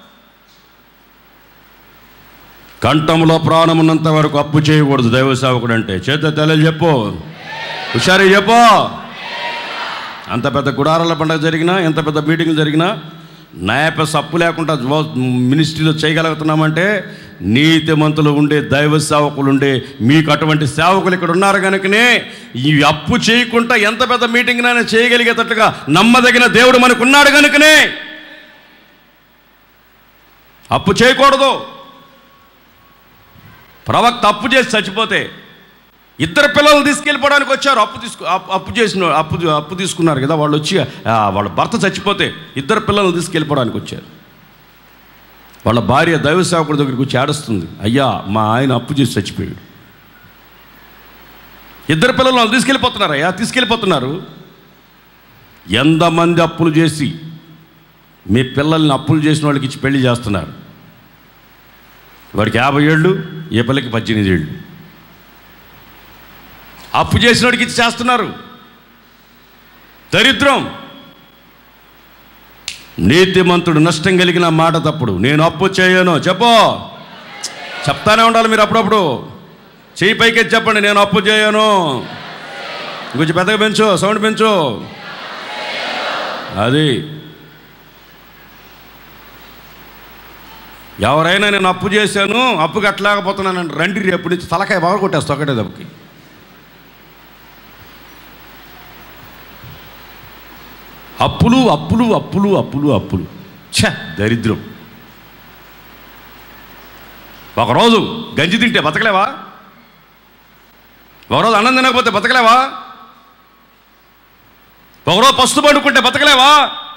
కంఠంలో ప్రాణం ఉన్నంత వరకు అప్పు చేయకూడదు దైవ సేవకుడు అంటే చేత తెల్లలు చెప్పు హుషారు చెప్పు అంత పెద్ద గుడారాల పండుగ జరిగినా ఎంత పెద్ద మీటింగ్ జరిగినా నాయపస్ అప్పు లేకుండా జో- మినిస్ట్రీలో చేయగలుగుతున్నామంటే నీతిమంతులు ఉండే దైవ సేవకులు ఉండే మీకు అటువంటి సేవకులు ఇక్కడ ఉన్నారు కనుకనే ఈ అప్పు చేయకుండా ఎంత పెద్ద మీటింగ్ అయినా చేయగలిగేటట్లుగా నమ్మదగిన దేవుడు మనకు ఉన్నాడు కనుకనే అప్పు చేయకూడదు ప్రవక్త అప్పు చేసి చచ్చిపోతే ఇద్దరు పిల్లలు తీసుకెళ్ళిపోవడానికి వచ్చారు అప్పు తీసుకు అప్పు- అప్పు చేసిన అప్పు అప్పు తీసుకున్నారు కదా వాళ్ళు వచ్చి ఆ, వాళ్ళ భర్త చచ్చిపోతే ఇద్దరు పిల్లలు తీసుకెళ్ళిపోవడానికి వచ్చారు వాళ్ళ భార్య దైవ సేవకుడి దగ్గరికి వచ్చి ఏడుస్తుంది అయ్యా మా ఆయన అప్పు చేసి చచ్చిపోయాడు ఇద్దరు పిల్లలు వాళ్ళు తీసుకెళ్ళిపోతున్నారు అయ్యా తీసుకెళ్ళిపోతున్నారు ఎంతమంది అప్పులు చేసి మీ పిల్లల్ని అప్పులు చేసిన వాళ్ళకి ఇచ్చి పెళ్లి చేస్తున్నారు వాడికి యాభై ఏళ్ళు ఏ పిల్లకి పద్దెనిమిది ఏళ్ళు అప్పు చేసిన వాడికి ఇచ్చి చేస్తున్నారు దరిద్రం నీతిమంతుడు నష్టం కలిగిన మాట తప్పుడు నేను అప్పు చేయను చెప్పు చెప్తానే ఉండాలి మీరు అప్పుడప్పుడు చేయి పైకి ఎత్తి చెప్పండి నేను అప్పు చేయను కొంచెం పెద్దగా పెంచు సౌండ్ పెంచు అది ఎవరైనా నేను అప్పు చేశాను అప్పు కట్టలేకపోతున్నాను రండి రేపు నుంచి తలకాయ బాగా కొట్టేస్తా ఒకటే దెబ్బకి అప్పులు అప్పులు అప్పులు అప్పులు అప్పులు ఛ దరిద్రం ఒకరోజు గంజి తింటే బతకలేవా ఒకరోజు అన్నం తినకపోతే బతకలేవా ఒకరోజు పస్తు పడుకుంటే బతకలేవా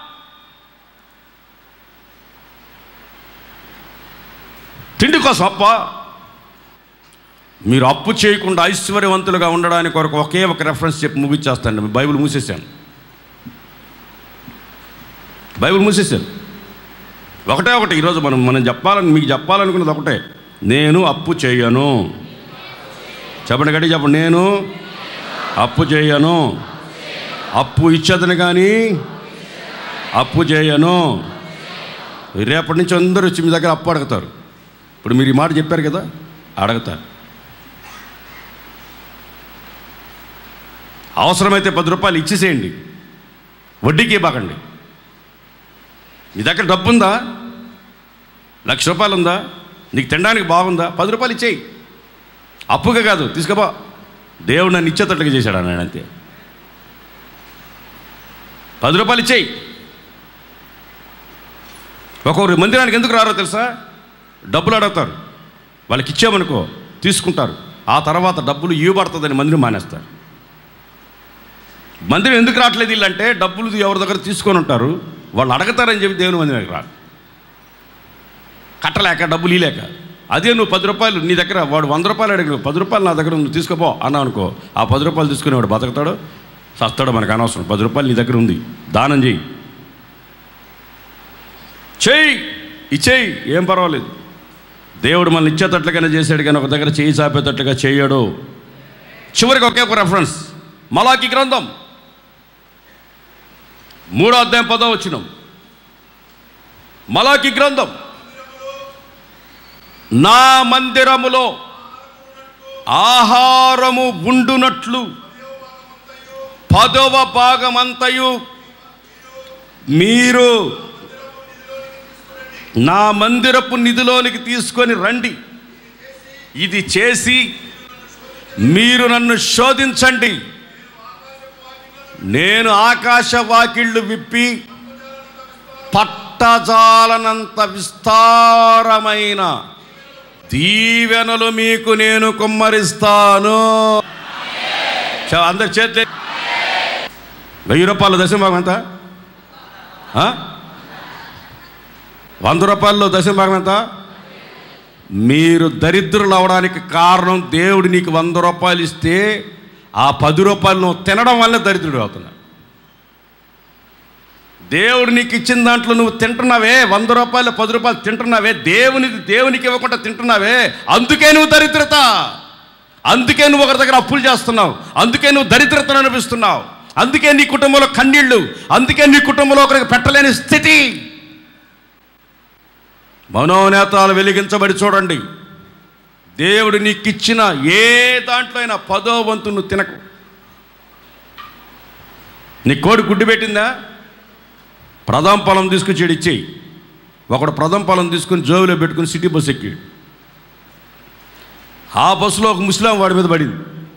తిండి కోసం అప్ప మీరు అప్పు చేయకుండా ఐశ్వర్యవంతులుగా ఉండడానికి కొరకు ఒకే ఒక రెఫరెన్స్ చెప్పి ముగించేస్తాను బైబిల్ మూసేశాను బైబిల్ మూసేశాను ఒకటే ఒకటి ఈరోజు మనం మనం చెప్పాలని మీకు చెప్పాలనుకున్నది ఒకటే నేను అప్పు చేయను చెప్పండి గట్టి చెప్పండి నేను అప్పు చేయను అప్పు ఇచ్చేదని కానీ అప్పు చేయను రేపటి నుంచి అందరూ వచ్చి మీ దగ్గర అప్పు అడుగుతారు ఇప్పుడు మీరు ఈ మాట చెప్పారు కదా అడుగుతారు అవసరమైతే పది రూపాయలు ఇచ్చేసేయండి వడ్డీకి ఇవ్వకండి మీ దగ్గర డబ్బు ఉందా లక్ష రూపాయలు ఉందా నీకు తినడానికి బాగుందా పది రూపాయలు ఇచ్చేయి అప్పుగా కాదు తీసుకుపో దేవుడు నన్ను ఇచ్చేటట్లుగా చేశాడు అన్నాడు అంతే పది రూపాయలు ఇచ్చేయి ఒక్కొక్కరు మందిరానికి ఎందుకు రారో తెలుసా డబ్బులు అడుగుతారు వాళ్ళకి ఇచ్చామనుకో తీసుకుంటారు ఆ తర్వాత డబ్బులు ఇవ్వబడుతుందని మందిరం మానేస్తారు మందిరం ఎందుకు రావట్లేదు వీళ్ళంటే డబ్బులు ఎవరి దగ్గర తీసుకొని ఉంటారు వాళ్ళు అడగతారని చెప్పి దేవుని మందిరానికి రారు కట్టలేక డబ్బులు ఇలేక అదే నువ్వు పది రూపాయలు నీ దగ్గర వాడు వంద రూపాయలు అడిగి పది రూపాయలు నా దగ్గర నువ్వు తీసుకోపో అన్నావు అనుకో ఆ పది రూపాయలు తీసుకుని వాడు బతుకుతాడో సస్తాడో మనకు అనవసరం పది రూపాయలు నీ దగ్గర ఉంది దానం చేయి చేయి ఇచ్చేయి ఏం పర్వాలేదు దేవుడు మనల్ని ఇచ్చేటట్లుగానే చేశాడు కానీ ఒక దగ్గర చేయి చాపేటట్లుగా చేయడు చివరికి ఒకే ఒక రెఫరెన్స్ మలాకి గ్రంథం మూడో అధ్యాయం పదో వచ్చినాం మలాకి గ్రంథం నా మందిరములో ఆహారము ఉండునట్లు పదవ భాగమంతయు మీరు నా మందిరపు నిధిలోనికి తీసుకొని రండి ఇది చేసి మీరు నన్ను శోధించండి నేను ఆకాశ వాకిళ్ళు విప్పి పట్టజాలనంత విస్తారమైన దీవెనలు మీకు నేను కుమ్మరిస్తాను చ- అందరి చేతి వెయ్యి రూపాయల దశభాగం ఎంత ఆ? వంద రూపాయల్లో దశభాగం ఎంత మీరు దరిద్రులు అవడానికి కారణం దేవుడు నీకు వంద రూపాయలు ఇస్తే ఆ పది రూపాయలు నువ్వు తినడం వల్ల దరిద్రుడు అవుతున్నావు దేవుడు నీకు ఇచ్చిన దాంట్లో నువ్వు తింటున్నావే వంద రూపాయలు పది రూపాయలు తింటున్నావే దేవునికి దేవునికి ఇవ్వకుండా తింటున్నావే అందుకే నువ్వు దరిద్రత అందుకే నువ్వు ఒకరి దగ్గర అప్పులు చేస్తున్నావు అందుకే నువ్వు దరిద్రతను అనిపిస్తున్నావు అందుకే నీ కుటుంబంలో కన్నీళ్ళు అందుకే నీ కుటుంబంలో ఒకరికి పెట్టలేని స్థితి మనోనేతాలు వెలిగించబడి చూడండి దేవుడు నీకు ఇచ్చిన ఏ దాంట్లో అయినా పదో వంతు నువ్వు తినకు నీ కోడి గుడ్డు పెట్టిందా ప్రథమ పొలం తీసుకొచ్చి ఈడ ఇచ్చేయి ఒకడు ప్రథమ పొలం తీసుకుని జోబులో పెట్టుకుని సిటీ బస్ ఎక్కాడు ఆ బస్సులో ఒక ముస్లిం వాడి మీద పడింది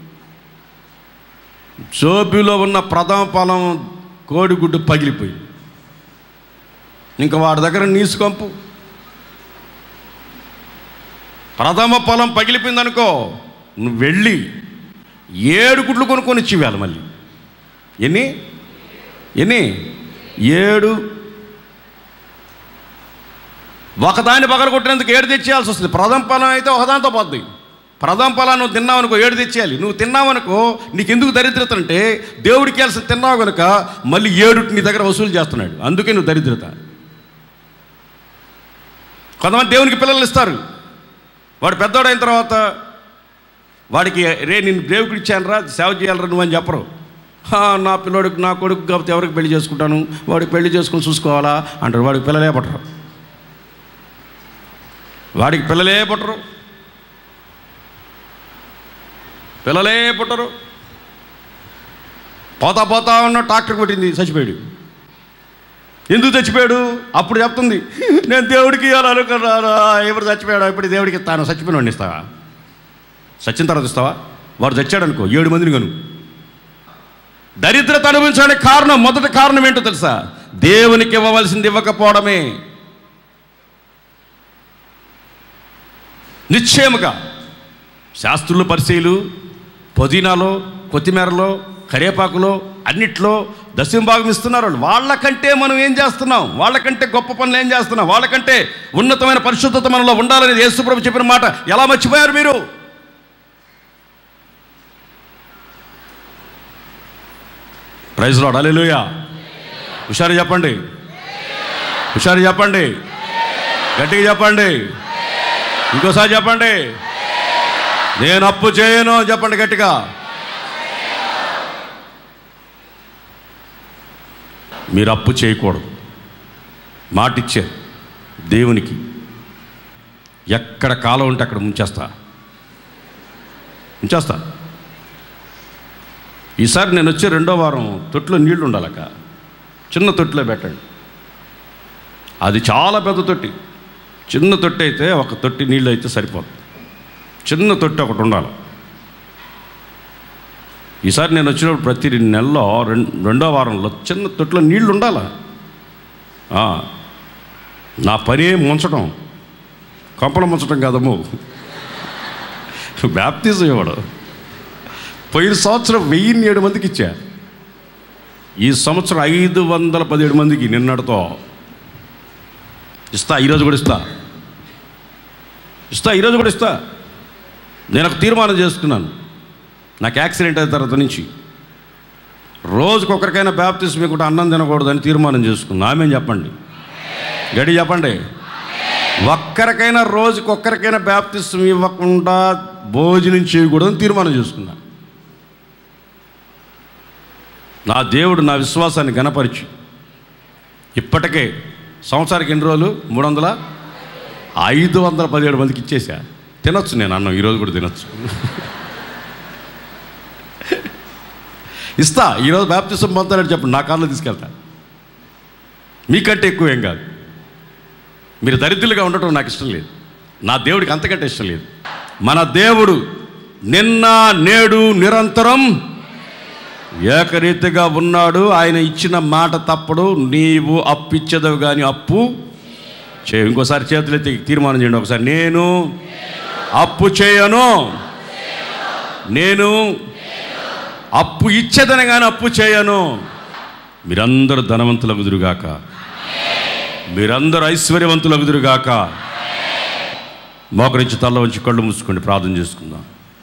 జోబులో ఉన్న ప్రథమ పొలం కోడిగుడ్డు పగిలిపోయింది ఇంకా వాడి దగ్గర నీసు కంపు ప్రథమ పొలం పగిలిపోయింది అనుకో నువ్వు వెళ్ళి ఏడు గుడ్లు కొనుక్కొని ఇచ్చి ఇవ్వాలి మళ్ళీ ఎన్ని ఎన్ని ఏడు ఒకదాన్ని పగల కొట్టినందుకు ఏడు తెచ్చేయాల్సి వస్తుంది ప్రథమ ఫలం అయితే ఒకదాంతో పోద్ది ప్రథమ ఫలం నువ్వు తిన్నావు అనుకో ఏడు తెచ్చేయాలి నువ్వు తిన్నావనుకో నీకు ఎందుకు దరిద్రత అంటే దేవుడికి వెళ్ళి తిన్నావు కనుక మళ్ళీ ఏడు నీ దగ్గర వసూలు చేస్తున్నాడు అందుకే నువ్వు దరిద్రత కొంతమంది దేవునికి పిల్లలు ఇస్తారు వాడు పెద్దోడైన తర్వాత వాడికి రే నేను దేవుడికి ఇచ్చానురా సేవ చేయాలరా నువ్వు అని చెప్పరు "హా, నా పిల్లోడికి నా కొడుకు కాబట్టి ఎవరికి పెళ్లి చేసుకుంటాను వాడికి పెళ్లి చేసుకుని చూసుకోవాలా అంటారు వాడికి పిల్లలే పట్టరు వాడికి పిల్లలే పుట్టరు పిల్లలే పుట్టరు పోతా పోతా ఉన్న ట్రాక్టర్ కొట్టింది చచ్చిపోయాడు ఎందుకు చచ్చిపోయాడు అప్పుడు చెప్తుంది నేను దేవుడికి ఇవ్వాలనుకున్నాను ఎవరు చచ్చిపోయాడు ఇప్పుడు దేవుడికి ఇస్తాను చచ్చిపోయిన వాడిని ఇస్తావా చచ్చిన తర్వాత ఇస్తావా వాడు చచ్చాడు అనుకో ఏడు మందిని కను దరిద్రత అనుభవించడానికి కారణం మొదటి కారణం ఏంటో తెలుసా దేవునికి ఇవ్వవలసింది ఇవ్వకపోవడమే నిశ్చయముగా శాస్త్రులు పరిశీలు పుదీనాలో కొత్తిమీరలో కరివేపాకులో అన్నిట్లో దశంభాగం ఇస్తున్నారు వాళ్ళు వాళ్ళకంటే మనం ఏం చేస్తున్నాం వాళ్ళకంటే గొప్ప పనులు ఏం చేస్తున్నాం వాళ్ళకంటే ఉన్నతమైన పరిశుద్ధత మనలో ఉండాలని యేసుప్రభు చెప్పిన మాట ఎలా మర్చిపోయారు మీరు ప్రైజ్ లాడ్ అలెలుయా హుషారు చెప్పండి హుషారు చెప్పండి గట్టిగా చెప్పండి ఇంకోసారి చెప్పండి నేను అప్పు చేయను చెప్పండి గట్టిగా మీరు అప్పు చేయకూడదు మాట ఇచ్చారు దేవునికి ఎక్కడ కాలం ఉంటే అక్కడ ముంచేస్తా ఉంచేస్తా ఈసారి నేను వచ్చే రెండో వారం తొట్టులో నీళ్లు ఉండాలక చిన్న తొట్టిలో పెట్టండి అది చాలా పెద్ద తొట్టి చిన్న తొట్టి అయితే ఒక తొట్టి నీళ్ళు అయితే సరిపోతుంది చిన్న తొట్టి ఒకటి ఉండాలి ఈసారి నేను వచ్చినప్పుడు ప్రతి నెలలో రెం- రెండో వారంలో చిన్న తొట్టిలో నీళ్లు ఉండాలా ఆ, నా పని ముంచడం కొంపలు ముంచడం కాదమ్ము బ్యాప్తిజం ఇవ్వడు పోయిన సంవత్సరం వెయ్యిన్ని ఏడు మందికి ఇచ్చా ఈ సంవత్సరం ఐదు వందల పదిహేడు మందికి నిన్నటితో ఇస్తా ఈరోజు కూడా ఇస్తా ఇస్తా ఈరోజు కూడా ఇస్తా నేను ఒక తీర్మానం చేసుకున్నాను నాకు యాక్సిడెంట్ అయిన తర్వాత నుంచి రోజుకొకరికైనా బ్యాప్తిస్ మీకు అన్నం తినకూడదని తీర్మానం చేసుకున్నా ఆమె చెప్పండి గడి చెప్పండి ఒక్కరికైనా రోజుకొక్కరికైనా బ్యాప్తిసం ఇవ్వకుండా భోజనం చేయకూడదని తీర్మానం చేసుకున్నా నా దేవుడు నా విశ్వాసాన్ని గణపరిచి ఇప్పటికే సంవత్సరానికి ఎన్ని రోజులు మూడు వందల ఐదు వందల పదిహేడు మందికి ఇచ్చేసా తినొచ్చు నేను అన్నం ఈరోజు కూడా తినొచ్చు ఇస్తా ఈరోజు బ్యాప్తిసం పొందుతారని చెప్పండి నా కార్లో తీసుకెళ్తా మీకంటే ఎక్కువ ఏం కాదు మీరు దరిద్రులుగా ఉండటం నాకు ఇష్టం లేదు నా దేవుడికి అంతకంటే ఇష్టం లేదు మన దేవుడు నిన్న నేడు నిరంతరం ఏకరీతిగా ఉన్నాడు ఆయన ఇచ్చిన మాట తప్పడు నీవు అప్పిచ్చదవు కానీ అప్పు చే ఇంకోసారి చేతులెత్తి తీర్మానం చేయండి ఒకసారి నేను అప్పు చేయను నేను అప్పు ఇచ్చేదని కానీ అప్పు చేయను మీరందరూ ధనవంతులగుదురుగాక మీరందరూ ఐశ్వర్యవంతులగుదురుగాక మోకరించి తల్ల వంచి కళ్ళు మూసుకోండి ప్రార్థన చేసుకుందాం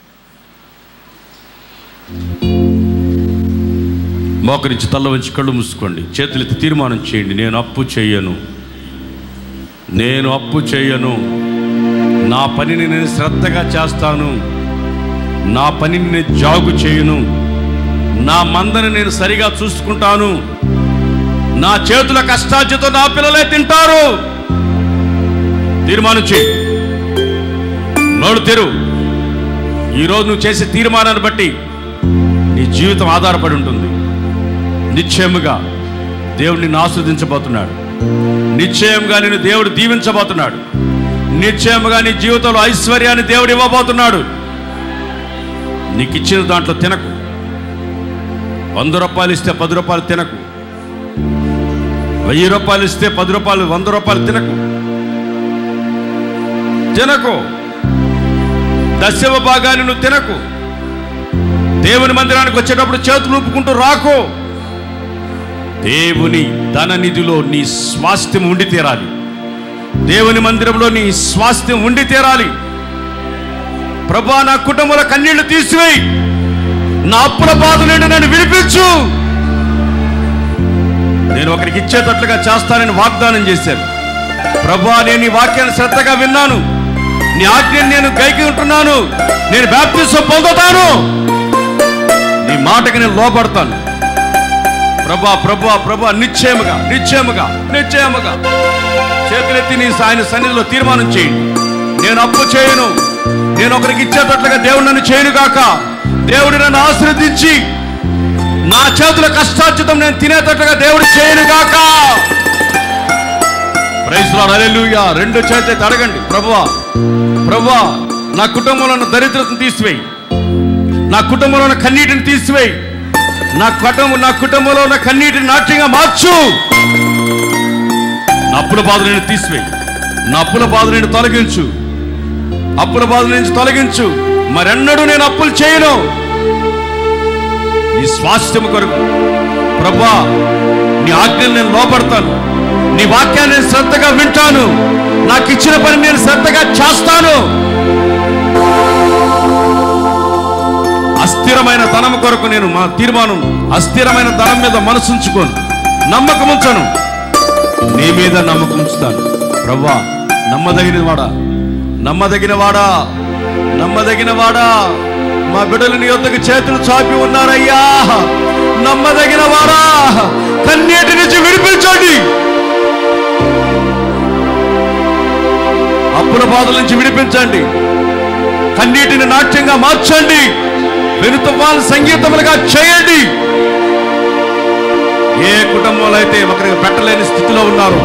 మోకరించి తల్ల వంచి కళ్ళు మూసుకోండి చేతులెత్తి తీర్మానం చేయండి నేను అప్పు చేయను నేను అప్పు చేయను నా పనిని నేను శ్రద్ధగా చేస్తాను నా పనిని నేను జాగు చేయను నా మందని నేను సరిగా చూసుకుంటాను నా చేతుల కష్టార్జితో నా పిల్లలే తింటారు తీర్మానం చేయి నోడు తెరు ఈరోజు నువ్వు చేసే తీర్మానాన్ని బట్టి నీ జీవితం ఆధారపడి ఉంటుంది నిశ్చయముగా దేవుడు నిన్ను ఆస్వాదించబోతున్నాడు నిశ్చయంగా నిన్ను దేవుడు దీవించబోతున్నాడు నిశ్చయముగా నీ జీవితంలో ఐశ్వర్యాన్ని దేవుడు ఇవ్వబోతున్నాడు నీకు ఇచ్చిన దాంట్లో తినకు వంద రూపాయలు ఇస్తే పది రూపాయలు తినకు వెయ్యి రూపాయలు ఇస్తే పది రూపాయలు వంద రూపాయలు తినకు తినకు దశమ భాగాన్ని నువ్వు తినకు దేవుని మందిరానికి వచ్చేటప్పుడు చేతులు ఊపుకుంటూ రాకు దేవుని ధన నిధిలో నీ స్వాస్థ్యం ఉండి తీరాలి దేవుని మందిరంలో నీ స్వాస్థ్యం ఉండి తీరాలి ప్రభా నా కుటుంబంలో కన్నీళ్లు తీసివేయి నా అప్పుల బాధ నుండి నన్ను విడిపించు నేను ఒకరికి ఇచ్చేటట్లుగా చేస్తానని వాగ్దానం చేశాను ప్రభా నేను ఈ వాక్యాన్ని శ్రద్ధగా విన్నాను నీ ఆజ్ఞని నేను గైకి ఉంటున్నాను నేను బ్యాప్తిసం పొందుతాను నీ మాటకి నేను లోపడతాను ప్రభా ప్రభా ప్రభా నిశ్చయముగా నిశ్చయముగా నిశ్చయముగా చేతులెత్తి నీ ఆయన సన్నిధిలో తీర్మానం చేయండి నేను అప్పు చేయను నేను ఒకరికి ఇచ్చేటట్లుగా దేవుడు నన్ను చేయను గాక దేవుడు నన్ను ఆశ్రదించి నా చేతుల కష్టార్జితం నేను తినేటట్లుగా దేవుడు చేయను గాక ప్రైస్లో హల్లెలూయా రెండు చేతులైతే అడగండి ప్రభువా ప్రభువా నా కుటుంబంలో ఉన్న దరిద్రతను తీసివేయి నా కుటుంబంలో ఉన్న కన్నీటిని తీసివేయి నా కుటుంబం నా కుటుంబంలో ఉన్న కన్నీటిని నాట్యంగా మార్చు నా అప్పుల బాధ నేను తీసివేయి నా అప్పుల బాధ నేను తొలగించు అప్పుల బాధ నుంచి తొలగించు మరెన్నడూ నేను అప్పులు చేయను నీ స్వాస్థ్యం కొరకు ప్రభా నీ ఆజ్ఞలు నేను లోపడతాను నీ వాక్యాన్ని నేను శ్రద్ధగా వింటాను నాకు ఇచ్చిన పని నేను శ్రద్ధగా చేస్తాను అస్థిరమైన ధనం కొరకు నేను మా తీర్మానం అస్థిరమైన ధనం మీద మనసుంచుకోను నమ్మకం ఉంచను నీ మీద నమ్మకం ఉంచుతాను ప్రవ్వా నమ్మదగిన వాడా నమ్మదగిన వాడా నమ్మదగిన వాడా మా బిడ్డలు నీ యొద్దకు చేతులు చాపి ఉన్నారయ్యా నమ్మదగిన వాడా కన్నీటి నుంచి విడిపించండి అప్పుల బాధల నుంచి విడిపించండి కన్నీటిని నాట్యంగా మార్చండి వెనుతవాళ్ళు సంగీతములుగా చేయండి ఏ కుటుంబంలో అయితే ఒకరికి పెట్టలేని స్థితిలో ఉన్నారు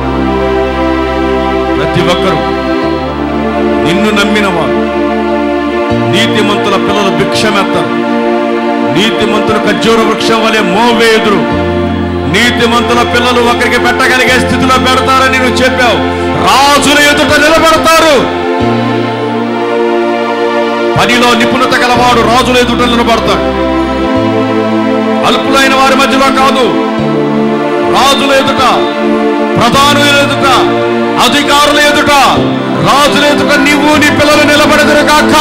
ప్రతి ఒక్కరూ నిన్ను నమ్మిన వారు నీతిమంతుల పిల్లలు భిక్షమెత్తరు నీతిమంతుల ఖర్జూర వృక్షం వలె మోవేదురు నీతిమంతుల పిల్లలు ఒకరికి పెట్టగలిగే స్థితిలో పెడతారని నువ్వు చెప్పావు రాజుల ఎదుట నిలబడతారు పనిలో నిపుణత గలవాడు రాజుల ఎదుట నిలబడతాడు అల్పులైన వారి మధ్యలో కాదు రాజుల ఎదుట ప్రధానుల ఎదుట అధికారుల ఎదుట రాజుల ఎదుట నీవు నీ పిల్లలు నిలబడదురు కాక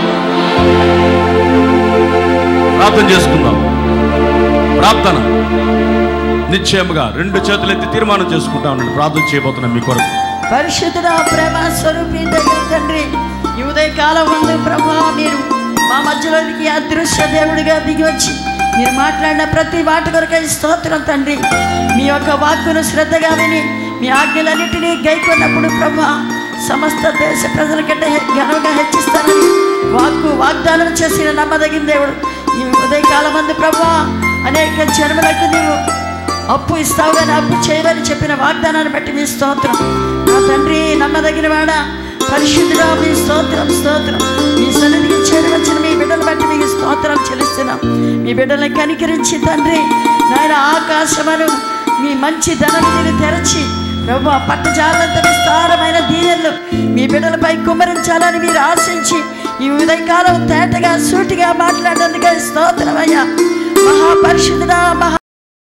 ప్రార్థన చేసుకుందాం ప్రార్థన నిశ్చయముగా రెండు చేతులెత్తి తీర్మానం చేసుకుంటాం నేను ప్రార్థన చేయబోతున్నాను మీ కొరకు పరిశుద్ధుడ ప్రేమ స్వరూపి దగ్గర తండ్రి ఈ ఉదయ కాలం ఉంది ప్రభా మీరు మా మధ్యలోనికి అదృశ్య దేవుడిగా దిగి వచ్చి మీరు మాట్లాడిన ప్రతి మాట కొరకై స్తోత్రం తండ్రి మీ యొక్క వాక్కును శ్రద్ధగా విని మీ ఆజ్ఞలన్నింటినీ గైకొన్నప్పుడు ప్రభా సమస్త దేశ ప్రజల కంటే హె- ఘనంగా హెచ్చిస్తానని వాక్కు వాగ్దానం చేసిన నమ్మదగిన దేవుడు ఈ ఉదయకాలం మంది ప్రభా అనేక జన్మలకు నీవు అప్పు ఇస్తావు కానీ అప్పు చేయవని చెప్పిన వాగ్దానాన్ని బట్టి మీ స్తోత్రం నా తండ్రి నమ్మదగిన వాడా పరిశుద్ధుడా మీ స్తోత్రం స్తోత్రం మీ సన్నిధికి చేరవచ్చిన మీ బిడ్డలు బట్టి మీకు స్తోత్రం చెల్లిస్తున్నాం మీ బిడ్డల్ని కనికరించి తండ్రి నాయన ఆకాశమను మీ మంచి ధననిధిని తెరచి ప్రభు పట్టజాలంత విస్తారమైన దీవెనలు మీ బిడ్డలపై కుమ్మరించాలని మీరు ఆశించి ఈ ఉదయకాలం తేటగా సూటిగా మాట్లాడినందుకే స్తోత్రమయ్యా మహాపరిశుద్ధుడా మహా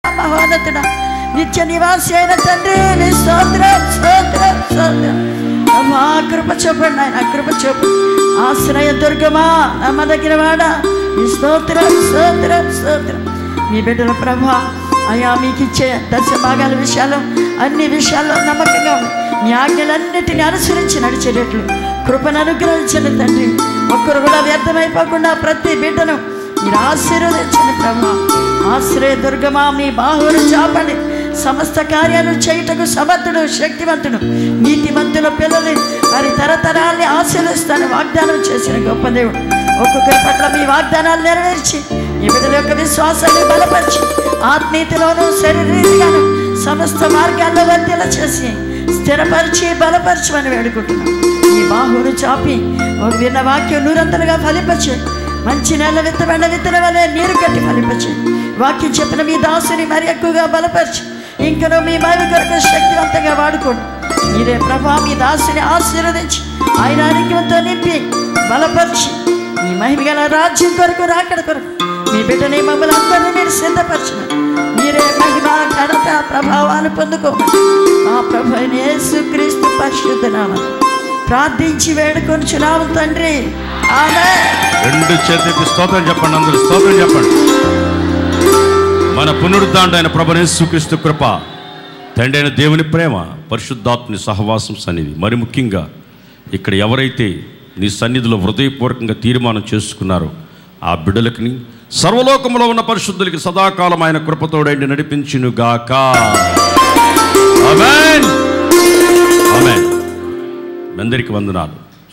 మహోన్నతుడా నిత్య నివాసి అయిన తండ్రి నీ స్తోత్రం స్తోత్రం స్తోత్రం నా ప్రభా కృప చూపండి ఆయన కృప చూపు ఆశ్రయ దుర్గమా నమ్మదగిన వాడ ఈ స్తోత్రం స్తోత్రం స్తోత్రం మీ బిడ్డల ప్రభా అయా మీకు ఇచ్చే దశ భాగాల విషయాలు అన్ని విషయాల్లో నమ్మకంగా ఉంది మీ ఆజ్ఞలన్నిటిని అనుసరించి నడిచేటట్లు కృపను అనుగ్రహించండి తండ్రి ఒక్కరు కూడా వ్యర్థమైపోకుండా ప్రతి బిడ్డను మీరు ఆశీర్వదించండి ప్రభా ఆశ్రయ దుర్గమా మీ బాహువులు చాపండి సమస్త కార్యాలు చేయుటకు సమర్థుడు శక్తివంతుడు నీతిమంతుల పిల్లలు వారి తరతరాల్ని ఆశీర్వదిస్తాను వాగ్దానం చేసిన గొప్ప దేవుడు ఒక్కొక్కరి పట్ల మీ వాగ్దానాలు నెరవేర్చి ఈ బిడ్డల యొక్క విశ్వాసాన్ని బలపరిచి ఆత్మీయతలోను శరీరీతిగాను సమస్త మార్గాల్లో వర్తిల చేసి స్థిరపరిచి బలపరచమని వేడుకుంటున్నాం ఈ బాహువును చాపి ఒక విన్న వాక్యం నూరంతలుగా ఫలింపచే మంచి నెల విత్తబడిన విత్తన వలె నీరు కట్టి ఫలింపచే వాక్యం చెప్పిన మీ దాసుని మరి ఎక్కువగా బలపరిచి ఇంకనూ మీ మహిమ కొరకు శక్తివంతంగా వాడుకోండి మీరే ప్రభా మీ దాసుని ఆశీర్వదించి ఆయన ఆరోగ్యంతో నింపి బలపరిచి మీ మహిమ గల రాజ్యం కొరకు రాకడ కొరకు మీ బిడ్డని మమ్మల్ని అందరినీ మీరు సిద్ధపరచిన మీరే మహిమ ఘనత ప్రభావాలు పొందుకోమని మా ప్రభు అయిన యేసు క్రీస్తు పరిశుద్ధ నామం ప్రార్థించి వేడుకొనుచున్నాము తండ్రి ఆమె రెండు చేతులకి స్తోత్రం చెప్పండి అందరూ స్తోత్రం చెప్పండి మన పునరుద్ధాండ అయిన ప్రభనేశ్వక్రీస్తు కృప తండ్రి అయిన దేవుని ప్రేమ పరిశుద్ధాత్మని సహవాసం సన్నిధి మరి ముఖ్యంగా ఇక్కడ ఎవరైతే నీ సన్నిధిలో హృదయపూర్వకంగా తీర్మానం చేసుకున్నారో ఆ బిడ్డలకి సర్వలోకంలో ఉన్న పరిశుద్ధులకి సదాకాలం ఆయన కృపతోడండి నడిపించునుగాక ఆమేన్ ఆమేన్ మీ అందరికీ వందనాలు